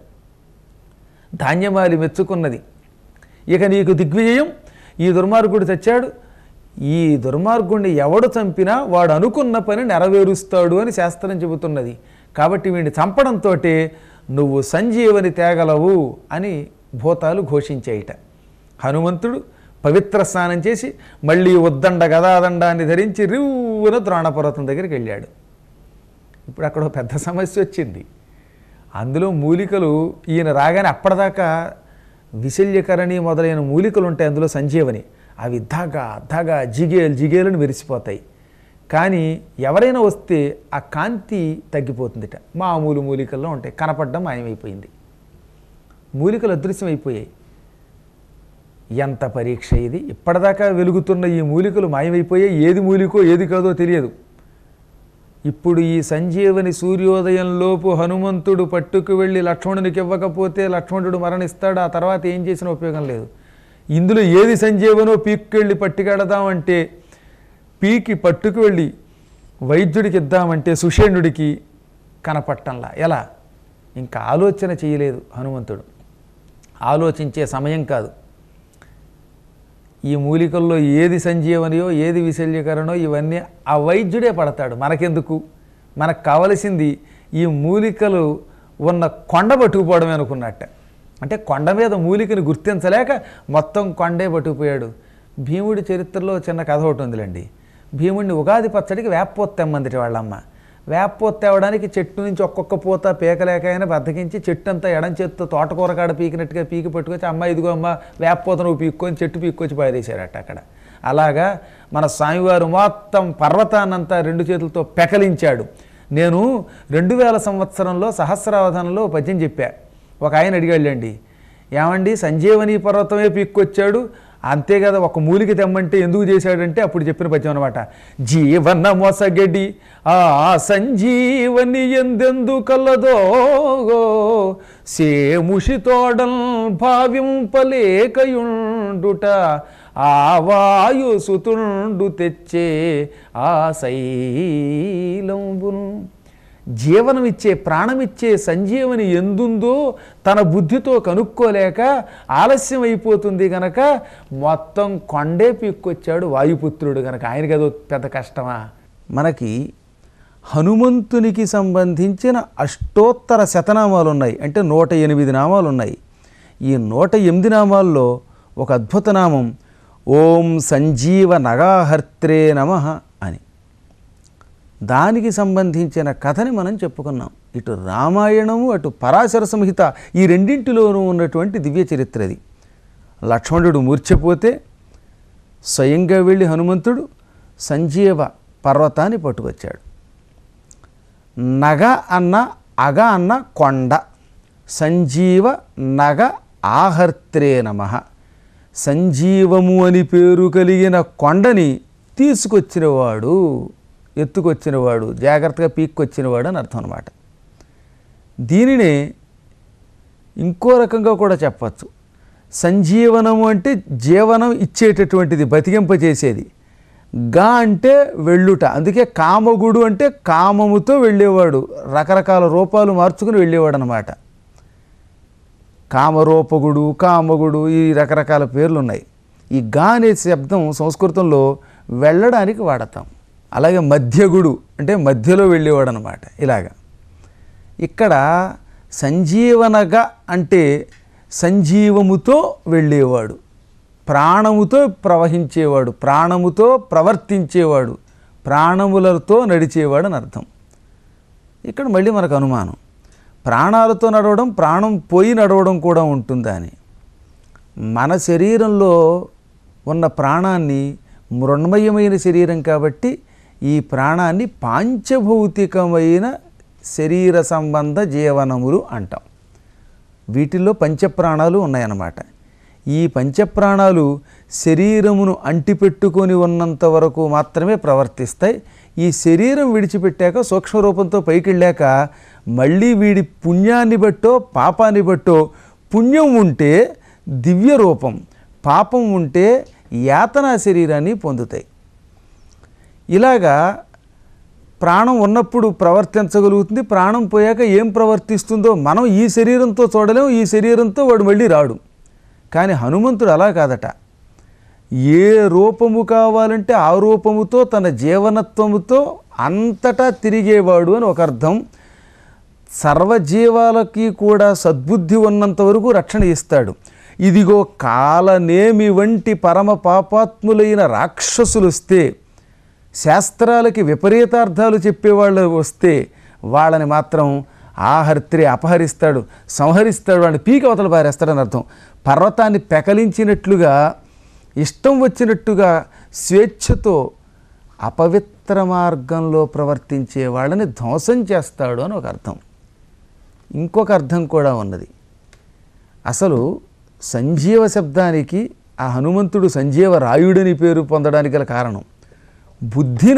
ధాన్యమాలి మెచ్చుకున్నది ఇక నీకు దిగ్విజయం ఈ దుర్మార్గుడు చచ్చాడు ఈ దుర్మార్గుణ్ణి ఎవడు చంపినా వాడు అనుకున్న పని నెరవేరుస్తాడు అని శాస్త్రం చెబుతున్నది కాబట్టి వీడిని చంపడంతో నువ్వు సంజీవని తేగలవు అని భూతాలు ఘోషించేయట హనుమంతుడు పవిత్ర స్నానం చేసి మళ్ళీ ఉద్దండ గదాదండాన్ని ధరించి రివ్వున ద్రోణపర్వతం దగ్గరికి వెళ్ళాడు ఇప్పుడు అక్కడ ఒక పెద్ద సమస్య వచ్చింది అందులో మూలికలు ఈయన రాగానే అప్పటిదాకా విశల్యకరణి మొదలైన మూలికలు ఉంటాయి అందులో సంజీవని అవి ధగ ధగ జిగేలు జిగేలను మెరిసిపోతాయి కానీ ఎవరైనా వస్తే ఆ కాంతి తగ్గిపోతుందిట మామూలు మూలికల్లో ఉంటాయి కనపడడం మాయమైపోయింది మూలికలు అదృశ్యం అయిపోయాయి ఎంత పరీక్ష ఇది ఇప్పటిదాకా వెలుగుతున్న ఈ మూలికలు మాయమైపోయాయి ఏది మూలికో ఏది కాదో తెలియదు ఇప్పుడు ఈ సంజీవని సూర్యోదయంలోపు హనుమంతుడు పట్టుకు వెళ్ళి లక్ష్మణునికి ఇవ్వకపోతే లక్ష్మణుడు మరణిస్తాడు ఆ తర్వాత ఏం చేసిన ఉపయోగం లేదు ఇందులో ఏది సంజీవనో పీక్కెళ్ళి పట్టుకెడదామంటే పీకి పట్టుకు వెళ్ళి వైద్యుడికి ఇద్దామంటే సుషేణుడికి కనపట్టంలా ఎలా ఇంకా ఆలోచన చేయలేదు హనుమంతుడు ఆలోచించే సమయం కాదు ఈ మూలికల్లో ఏది సంజీవనియో ఏది విశల్యకరణో ఇవన్నీ ఆ వైద్యుడే పడతాడు మనకెందుకు మనకు కావలసింది ఈ మూలికలు ఉన్న కొండ పట్టుకుపోవడమే అనుకున్నట్ట అంటే కొండ మీద మూలికని గుర్తించలేక మొత్తం కొండే పట్టుకుపోయాడు భీముడి చరిత్రలో చిన్న కథ ఒకటి ఉందిలేండి భీముడిని ఉగాది పచ్చడికి వేపపోత తెమ్మందిటి వాళ్ళమ్మ వేపపోత తేవడానికి చెట్టు నుంచి ఒక్కొక్క పూత పీకలేక అయినా బద్దకించి చెట్టు అంతా ఎడం చేత్తో తోటకూర కాడ పీకినట్టుగా పీకి పట్టుకొచ్చి అమ్మ ఇదిగో అమ్మ వేపపోత నువ్వు పీక్కొని చెట్టు పీక్కొచ్చి పారేశారట అక్కడ అలాగా మన స్వామివారు మొత్తం పర్వతాన్నంతా రెండు చేతులతో పెకలించాడు నేను రెండు వేల సంవత్సరంలో సహస్రావధానంలో పద్యం చెప్పా ఒక ఆయన అడిగాళ్ళండి ఏమండి సంజీవని పర్వతమే పీక్కొచ్చాడు అంతే కదా ఒక మూలిక తెమ్మంటే ఎందుకు చేశాడంటే అప్పుడు చెప్పిన పద్యం అనమాట జీవన మొసగడి ఆ సంజీవని ఎందెందు కలదో సేముషి తోడల్ భావింపలేకయుండుట ఆ వాయుసుతుండు తెచ్చే ఆ శైలంబును జీవనమిచ్చే ప్రాణమిచ్చే సంజీవని ఎందుందో తన బుద్ధితో కనుక్కోలేక ఆలస్యం అయిపోతుంది గనక మొత్తం కొండే పీక్కొచ్చాడు వాయుపుత్రుడు గనక ఆయనకి అదో పెద్ద కష్టమా మనకి హనుమంతునికి సంబంధించిన అష్టోత్తర శతనామాలు ఉన్నాయి అంటే నూట ఎనిమిది నామాలు ఉన్నాయి ఈ నూట ఎనిమిది నామాల్లో ఒక అద్భుత నామం ఓం సంజీవ నగాహర్త్రే నమ అని దానికి సంబంధించిన కథని మనం చెప్పుకున్నాం ఇటు రామాయణము అటు పరాశర సంహిత ఈ రెండింటిలోనూ ఉన్నటువంటి దివ్య చరిత్ర అది లక్ష్మణుడు మూర్ఛపోతే స్వయంగా వెళ్ళి హనుమంతుడు సంజీవ పర్వతాన్ని పట్టుకొచ్చాడు నగ అన్న అగ అన్న కొండ సంజీవ నగ ఆహర్త్రే నమ సంజీవము అని పేరు కలిగిన కొండని తీసుకొచ్చినవాడు ఎత్తుకొచ్చినవాడు జాగ్రత్తగా పీక్కొచ్చినవాడు అని అర్థం అనమాట దీనినే ఇంకో రకంగా కూడా చెప్పచ్చు సంజీవనము అంటే జీవనం ఇచ్చేటటువంటిది బతికింపచేసేది గా అంటే వెళ్ళుట అందుకే కామగుడు అంటే కామముతో వెళ్ళేవాడు రకరకాల రూపాలు మార్చుకుని వెళ్ళేవాడు అనమాట కామరూపగుడు కామగుడు ఈ రకరకాల పేర్లు ఉన్నాయి ఈ గా అనే శబ్దం సంస్కృతంలో వెళ్ళడానికి వాడతాం అలాగే మధ్యగుడు అంటే మధ్యలో వెళ్ళేవాడు అనమాట ఇలాగా ఇక్కడ సంజీవనగా అంటే సంజీవముతో వెళ్ళేవాడు ప్రాణముతో ప్రవహించేవాడు ప్రాణముతో ప్రవర్తించేవాడు ప్రాణములతో నడిచేవాడు అని అర్థం ఇక్కడ మళ్ళీ మనకు అనుమానం ప్రాణాలతో నడవడం ప్రాణం పోయి నడవడం కూడా ఉంటుందా అని మన శరీరంలో ఉన్న ప్రాణాన్ని మృణ్మయమైన శరీరం కాబట్టి ఈ ప్రాణాన్ని పాంచభౌతికమైన శరీర సంబంధ జీవనములు అంటాం వీటిల్లో పంచప్రాణాలు ఉన్నాయన్నమాట ఈ పంచప్రాణాలు శరీరమును అంటిపెట్టుకొని ఉన్నంత వరకు మాత్రమే ప్రవర్తిస్తాయి ఈ శరీరం విడిచిపెట్టాక సూక్ష్మ రూపంతో పైకి వెళ్ళాక మళ్ళీ వీడి పుణ్యాన్ని బట్టో పాపాన్ని బట్టో పుణ్యం ఉంటే దివ్య రూపం పాపం ఉంటే యాతనా శరీరాన్ని పొందుతాయి ఇలాగా ప్రాణం ఉన్నప్పుడు ప్రవర్తించగలుగుతుంది ప్రాణం పోయాక ఏం ప్రవర్తిస్తుందో మనం ఈ శరీరంతో చూడలేం ఈ శరీరంతో వాడు మళ్ళీ రాడు కానీ హనుమంతుడు అలా కాదట ఏ రూపము కావాలంటే ఆ రూపముతో తన జీవనత్వముతో అంతటా తిరిగేవాడు అని ఒక అర్థం సర్వజీవాలకి కూడా సద్బుద్ధి ఉన్నంత వరకు రక్షణ ఇస్తాడు ఇదిగో కాలనేమి వంటి పరమ పాపాత్ములైన రాక్షసులు వస్తే శాస్త్రాలకి విపరీతార్థాలు చెప్పేవాళ్ళు వస్తే వాళ్ళని మాత్రం ఆహర్త్రి అపహరిస్తాడు సంహరిస్తాడు వాడిని పీక అవతల పారేస్తాడని అర్థం పర్వతాన్ని పెకలించినట్లుగా ఇష్టం వచ్చినట్టుగా స్వేచ్ఛతో అపవిత్ర మార్గంలో ప్రవర్తించే వాళ్ళని ధ్వంసం చేస్తాడు అని ఒక అర్థం ఇంకొక అర్థం కూడా ఉన్నది అసలు సంజీవ శబ్దానికి ఆ హనుమంతుడు సంజీవ రాయుడని పేరు పొందడానికి గల కారణం బుద్ధిన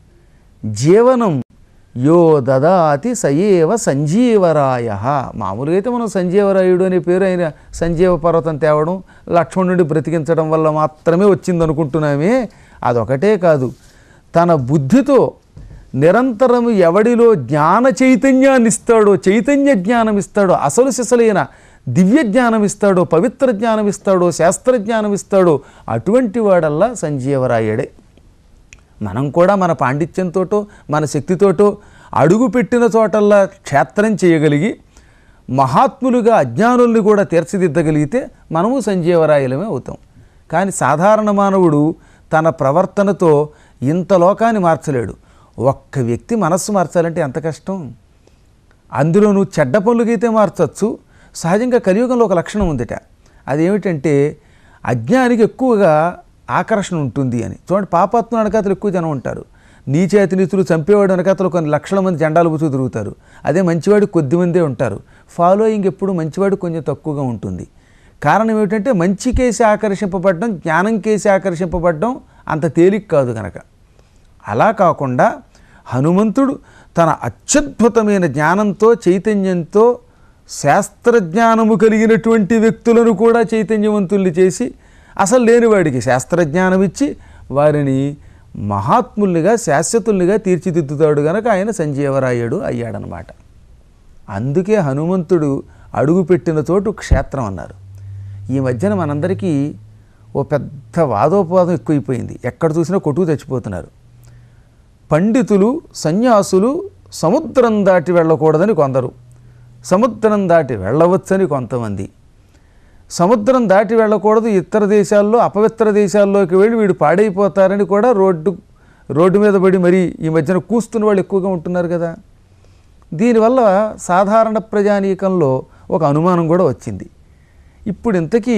జీవనం యో దదాతి సయేవ సంజీవరాయ మామూలుగా అయితే మనం సంజీవరాయుడు అనే పేరు ఆయన సంజీవ పర్వతం తేవడం లక్ష్మణుడి బ్రతికించడం వల్ల మాత్రమే వచ్చింది అనుకుంటున్నామే అదొకటే కాదు తన బుద్ధితో నిరంతరం ఎవడిలో జ్ఞాన చైతన్యాన్ని ఇస్తాడో చైతన్య జ్ఞానం ఇస్తాడో అసలు సిసలైన దివ్య జ్ఞానం ఇస్తాడో పవిత్ర జ్ఞానం ఇస్తాడో శాస్త్ర జ్ఞానం ఇస్తాడో అటువంటి వాడల్లా సంజీవరాయుడే మనం కూడా మన పాండిత్యంతోటో మన శక్తితోటో అడుగు పెట్టిన చోటల్లా క్షేత్రం చేయగలిగి మహాత్ములుగా అజ్ఞానుల్ని కూడా తీర్చిదిద్దగలిగితే మనము సంజీవరాయలమే అవుతాం కానీ సాధారణ మానవుడు తన ప్రవర్తనతో ఇంత లోకాన్ని మార్చలేడు ఒక్క వ్యక్తి మనస్సు మార్చాలంటే ఎంత కష్టం అందులో నువ్వు చెడ్డ పనులకైతే మార్చచ్చు సహజంగా కలియుగంలో ఒక లక్షణం ఉందిట అదేమిటంటే అజ్ఞానికి ఎక్కువగా ఆకర్షణ ఉంటుంది అని చూడండి పాపాత్మ వెనకాతలు ఎక్కువ జనం ఉంటారు నీచేతి నీతులు చంపేవాడు వెనకాతలు కొన్ని లక్షల మంది జెండాలు పుచ్చుకు తిరుగుతారు అదే మంచివాడు కొద్ది మందే ఉంటారు ఫాలోయింగ్ ఎప్పుడు మంచివాడు కొంచెం తక్కువగా ఉంటుంది కారణం ఏమిటంటే మంచి కేసి ఆకర్షింపబడడం జ్ఞానం కేసి ఆకర్షింపబడడం అంత తేలిక కాదు కనుక అలా కాకుండా హనుమంతుడు తన అత్యద్భుతమైన జ్ఞానంతో చైతన్యంతో శాస్త్రజ్ఞానము కలిగినటువంటి వ్యక్తులను కూడా చైతన్యవంతుల్ని చేసి అసలు లేనివాడికి శాస్త్రజ్ఞానం ఇచ్చి వారిని మహాత్ముల్నిగా శాశ్వతుల్నిగా తీర్చిదిద్దుతాడు గనక ఆయన సంజీవరాయుడు అయ్యాడనమాట అందుకే హనుమంతుడు అడుగుపెట్టిన చోటు క్షేత్రం అన్నారు ఈ మధ్యన మనందరికీ ఓ పెద్ద వాదోపవాదం ఎక్కువైపోయింది ఎక్కడ చూసినా కొట్టుకు చచ్చిపోతున్నారు పండితులు సన్యాసులు సముద్రం దాటి వెళ్ళకూడదని కొందరు సముద్రం దాటి వెళ్ళవచ్చని కొంతమంది సముద్రం దాటి వెళ్ళకూడదు ఇతర దేశాల్లో అపవిత్ర దేశాల్లోకి వెళ్ళి వీడు పాడైపోతారని కూడా రోడ్డు రోడ్డు మీద పడి మరీ ఈ మధ్యన కూస్తున్న వాళ్ళు ఎక్కువగా ఉంటున్నారు కదా దీనివల్ల సాధారణ ప్రజానీకంలో ఒక అనుమానం కూడా వచ్చింది ఇప్పుడు ఇంతకీ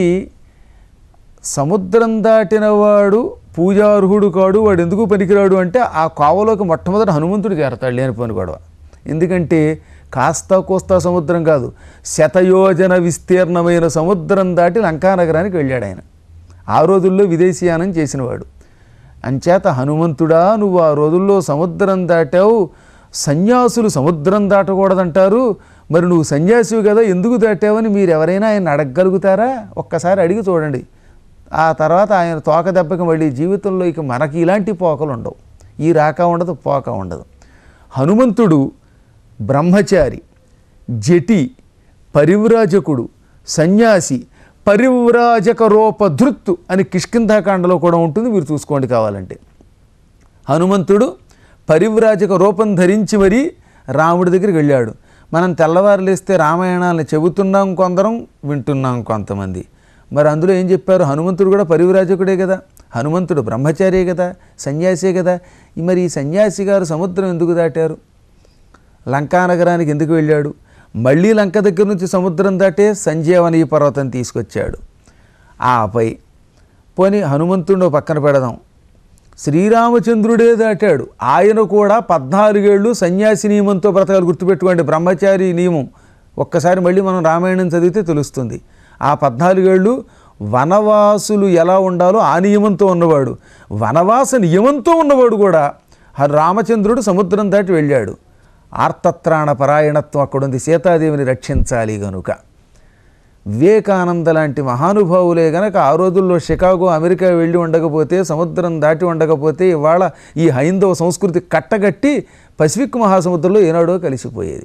సముద్రం దాటిన వాడు పూజార్హుడు కాడు వాడు ఎందుకు పనికిరాడు అంటే ఆ కోవలోకి మొట్టమొదట హనుమంతుడు చేరతాడు లేనిపోని గొడవ ఎందుకంటే కాస్త కోస్తా సముద్రం కాదు శతయోజన విస్తీర్ణమైన సముద్రం దాటి లంకానగరానికి వెళ్ళాడు ఆయన ఆ రోజుల్లో విదేశీయానం చేసినవాడు అంచేత హనుమంతుడా నువ్వు ఆ రోజుల్లో సముద్రం దాటావు సన్యాసులు సముద్రం దాటకూడదంటారు మరి నువ్వు సన్యాసివి కదా ఎందుకు దాటావని మీరు ఎవరైనా ఆయన అడగగలుగుతారా ఒక్కసారి అడిగి చూడండి ఆ తర్వాత ఆయన తోక దెబ్బకి మళ్ళీ జీవితంలో ఇక మనకి ఇలాంటి పోకలు ఉండవు ఈ రాక ఉండదు పోక ఉండదు హనుమంతుడు బ్రహ్మచారి జటి పరివ్రాజకుడు సన్యాసి పరివ్రాజక రూపధృత్తు అని కిష్కింధాకాండలో కూడా ఉంటుంది మీరు చూసుకోండి కావాలంటే హనుమంతుడు పరివ్రాజక రూపం ధరించి మరీ రాముడి దగ్గరికి వెళ్ళాడు మనం తెల్లవారు లేస్తే రామాయణాలను చెబుతున్నాం కొందరం వింటున్నాం కొంతమంది మరి అందులో ఏం చెప్పారు హనుమంతుడు కూడా పరివ్రాజకుడే కదా హనుమంతుడు బ్రహ్మచారియే కదా సన్యాసే కదా మరి ఈ సన్యాసి గారు సముద్రం ఎందుకు దాటారు లంకానగరానికి ఎందుకు వెళ్ళాడు మళ్ళీ లంక దగ్గర నుంచి సముద్రం దాటే సంజీవని పర్వతం తీసుకొచ్చాడు ఆపై పోని హనుమంతుడిని ఓ పక్కన పెడదాం శ్రీరామచంద్రుడే దాటాడు ఆయన కూడా పద్నాలుగేళ్ళు సన్యాసి నియమంతో బ్రతకాలి గుర్తుపెట్టుకోండి బ్రహ్మచారి నియమం ఒక్కసారి మళ్ళీ మనం రామాయణం చదివితే తెలుస్తుంది ఆ పద్నాలుగేళ్ళు వనవాసులు ఎలా ఉండాలో ఆ నియమంతో ఉన్నవాడు వనవాస నియమంతో ఉన్నవాడు కూడా ఆ రామచంద్రుడు సముద్రం దాటి వెళ్ళాడు ఆర్తత్రాణ పరాయణత్వం అక్కడుంది సీతాదేవిని రక్షించాలి గనుక వివేకానంద లాంటి మహానుభావులే గనక ఆ రోజుల్లో షికాగో అమెరికా వెళ్ళి ఉండకపోతే సముద్రం దాటి ఉండకపోతే ఇవాళ ఈ హైందవ సంస్కృతి కట్టగట్టి పసిఫిక్ మహాసముద్రంలో ఏనాడో కలిసిపోయేది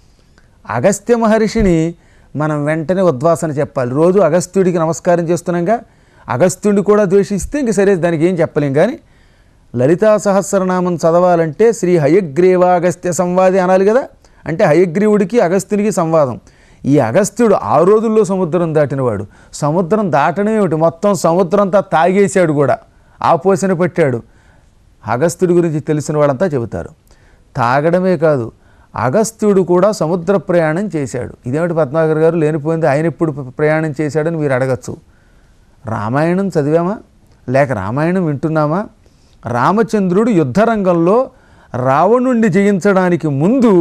అగస్త్య మహర్షిని మనం వెంటనే ఉద్వాసన చెప్పాలి రోజు అగస్త్యుడికి నమస్కారం చేస్తున్నాగా అగస్త్యుడిని కూడా ద్వేషిస్తే ఇంక సరే దానికి ఏం చెప్పలేం కానీ లలితా సహస్రనామం చదవాలంటే శ్రీ హయగ్రీవాగస్త్య సంవాది అనాలి కదా అంటే హయగ్రీవుడికి అగస్త్యునికి సంవాదం ఈ అగస్త్యుడు ఆ రోజుల్లో సముద్రం దాటినవాడు సముద్రం దాటడం ఏమిటి మొత్తం సముద్రంతా తాగేశాడు కూడా ఆ పోసన పెట్టాడు అగస్త్యుడి గురించి తెలిసిన వాళ్ళంతా చెబుతారు తాగడమే కాదు అగస్త్యుడు కూడా సముద్ర ప్రయాణం చేశాడు ఇదేమిటి పద్మాకర్ గారు లేనిపోయింది ఆయన ఎప్పుడు ప్రయాణం చేశాడని మీరు అడగచ్చు రామాయణం చదివామా లేక రామాయణం వింటున్నామా రామచంద్రుడు యుద్ధరంగంలో రావణుణ్ణి జయించడానికి ముందు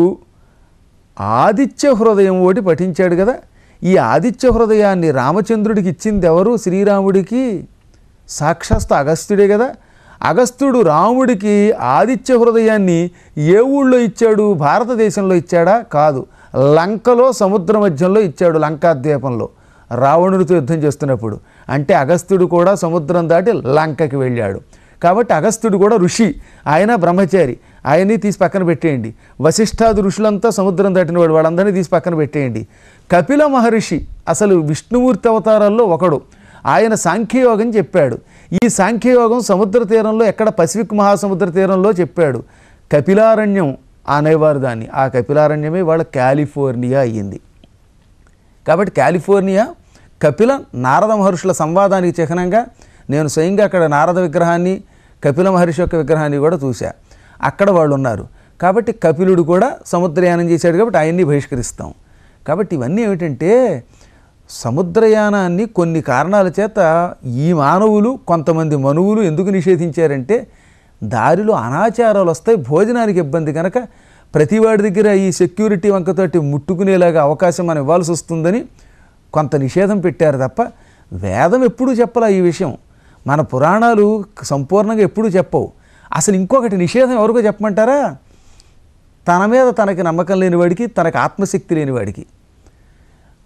ఆదిత్య హృదయం ఒకటి పఠించాడు కదా ఈ ఆదిత్య హృదయాన్ని రామచంద్రుడికి ఇచ్చింది ఎవరు శ్రీరాముడికి సాక్షాత్ అగస్త్యుడే కదా అగస్త్యుడు రాముడికి ఆదిత్య హృదయాన్ని ఏ ఊళ్ళో ఇచ్చాడు భారతదేశంలో ఇచ్చాడా కాదు లంకలో సముద్ర మధ్యంలో ఇచ్చాడు లంకాద్వీపంలో రావణుడితో యుద్ధం చేస్తున్నప్పుడు అంటే అగస్త్యుడు కూడా సముద్రం దాటి లంకకి వెళ్ళాడు కాబట్టి అగస్త్యుడు కూడా ఋషి ఆయన బ్రహ్మచారి ఆయన్ని తీసి పక్కన పెట్టేయండి వశిష్ఠాది ఋషులంతా సముద్రం దాటినవాడు వాళ్ళందరినీ తీసి పక్కన పెట్టేయండి కపిల మహర్షి అసలు విష్ణుమూర్తి అవతారాల్లో ఒకడు ఆయన సాంఖ్యయోగం చెప్పాడు ఈ సాంఖ్యయోగం సముద్ర తీరంలో ఎక్కడ పసిఫిక్ మహాసముద్ర తీరంలో చెప్పాడు కపిలారణ్యం అనేవారు దాన్ని ఆ కపిలారణ్యమే వాళ్ళ కాలిఫోర్నియా అయ్యింది కాబట్టి కాలిఫోర్నియా కపిల నారద మహర్షుల సంవాదానికి చిహ్నంగా నేను స్వయంగా అక్కడ నారద విగ్రహాన్ని కపిల మహర్షి యొక్క విగ్రహాన్ని కూడా చూశా అక్కడ వాళ్ళు ఉన్నారు కాబట్టి కపిలుడు కూడా సముద్రయానం చేశాడు కాబట్టి ఆయన్ని బహిష్కరిస్తాం కాబట్టి ఇవన్నీ ఏమిటంటే సముద్రయానాన్ని కొన్ని కారణాల చేత ఈ మానవులు కొంతమంది మనువులు ఎందుకు నిషేధించారంటే దారిలో అనాచారాలు వస్తాయి భోజనానికి ఇబ్బంది కనుక ప్రతివాడి దగ్గర ఈ సెక్యూరిటీ వంకతోటి ముట్టుకునేలాగా అవకాశం మనం ఇవ్వాల్సి వస్తుందని కొంత నిషేధం పెట్టారు తప్ప వేదం ఎప్పుడూ చెప్పలా ఈ విషయం మన పురాణాలు సంపూర్ణంగా ఎప్పుడూ చెప్పవు అసలు ఇంకొకటి నిషేధం ఎవరికో చెప్పమంటారా తన మీద తనకి నమ్మకం లేనివాడికి తనకి ఆత్మశక్తి లేనివాడికి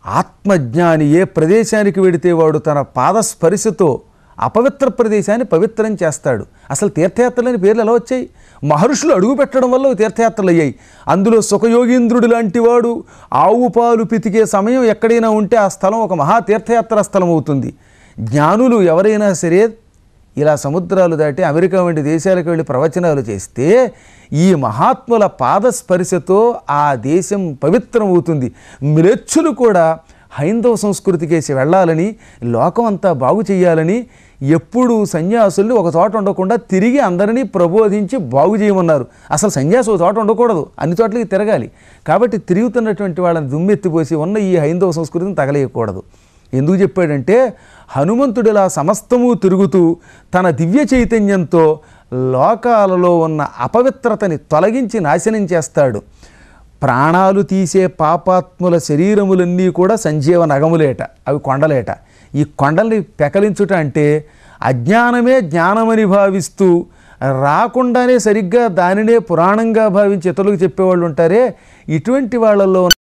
ఆత్మజ్ఞాని ఏ ప్రదేశానికి వెడితే వాడు తన పాద స్పర్శతో అపవిత్ర ప్రదేశాన్ని పవిత్రం చేస్తాడు అసలు తీర్థయాత్రలని పేర్లు ఎలా వచ్చాయి మహర్షులు అడుగు పెట్టడం వల్ల అవి తీర్థయాత్రలు అయ్యాయి అందులో సుఖయోగీంద్రుడు లాంటి వాడు ఆవు పాలు పితికే సమయం ఎక్కడైనా ఉంటే ఆ స్థలం ఒక మహా తీర్థయాత్రా స్థలం అవుతుంది జ్ఞానులు ఎవరైనా సరే ఇలా సముద్రాలు దాటి అమెరికా వంటి దేశాలకు వెళ్ళి ప్రవచనాలు చేస్తే ఈ మహాత్ముల పాదస్పర్శతో ఆ దేశం పవిత్రమవుతుంది మ్లేచ్చులు కూడా హైందవ సంస్కృతికేసి వెళ్ళాలని లోకం అంతా బాగు చేయాలని ఎప్పుడు సన్యాసుల్ని ఒక చోట ఉండకుండా తిరిగి అందరినీ ప్రబోధించి బాగు చేయమన్నారు అసలు సన్యాసి ఒక చోట ఉండకూడదు అన్ని చోట్లకి తిరగాలి కాబట్టి తిరుగుతున్నటువంటి వాళ్ళని దుమ్మెత్తిపోసి ఉన్న ఈ హైందవ సంస్కృతిని తగలేయకూడదు ఎందుకు చెప్పాడంటే హనుమంతుడిలా సమస్తము తిరుగుతూ తన దివ్య చైతన్యంతో లోకాలలో ఉన్న అపవిత్రతని తొలగించి నాశనం చేస్తాడు ప్రాణాలు తీసే పాపాత్ముల శరీరములన్నీ కూడా సంజీవ నగములేట అవి కొండలేట ఈ కొండల్ని పెకలించుట అంటే అజ్ఞానమే జ్ఞానమని భావిస్తూ రాకుండానే సరిగ్గా దానినే పురాణంగా భావించి ఇతరులకు చెప్పేవాళ్ళు ఉంటారే ఇటువంటి వాళ్ళల్లో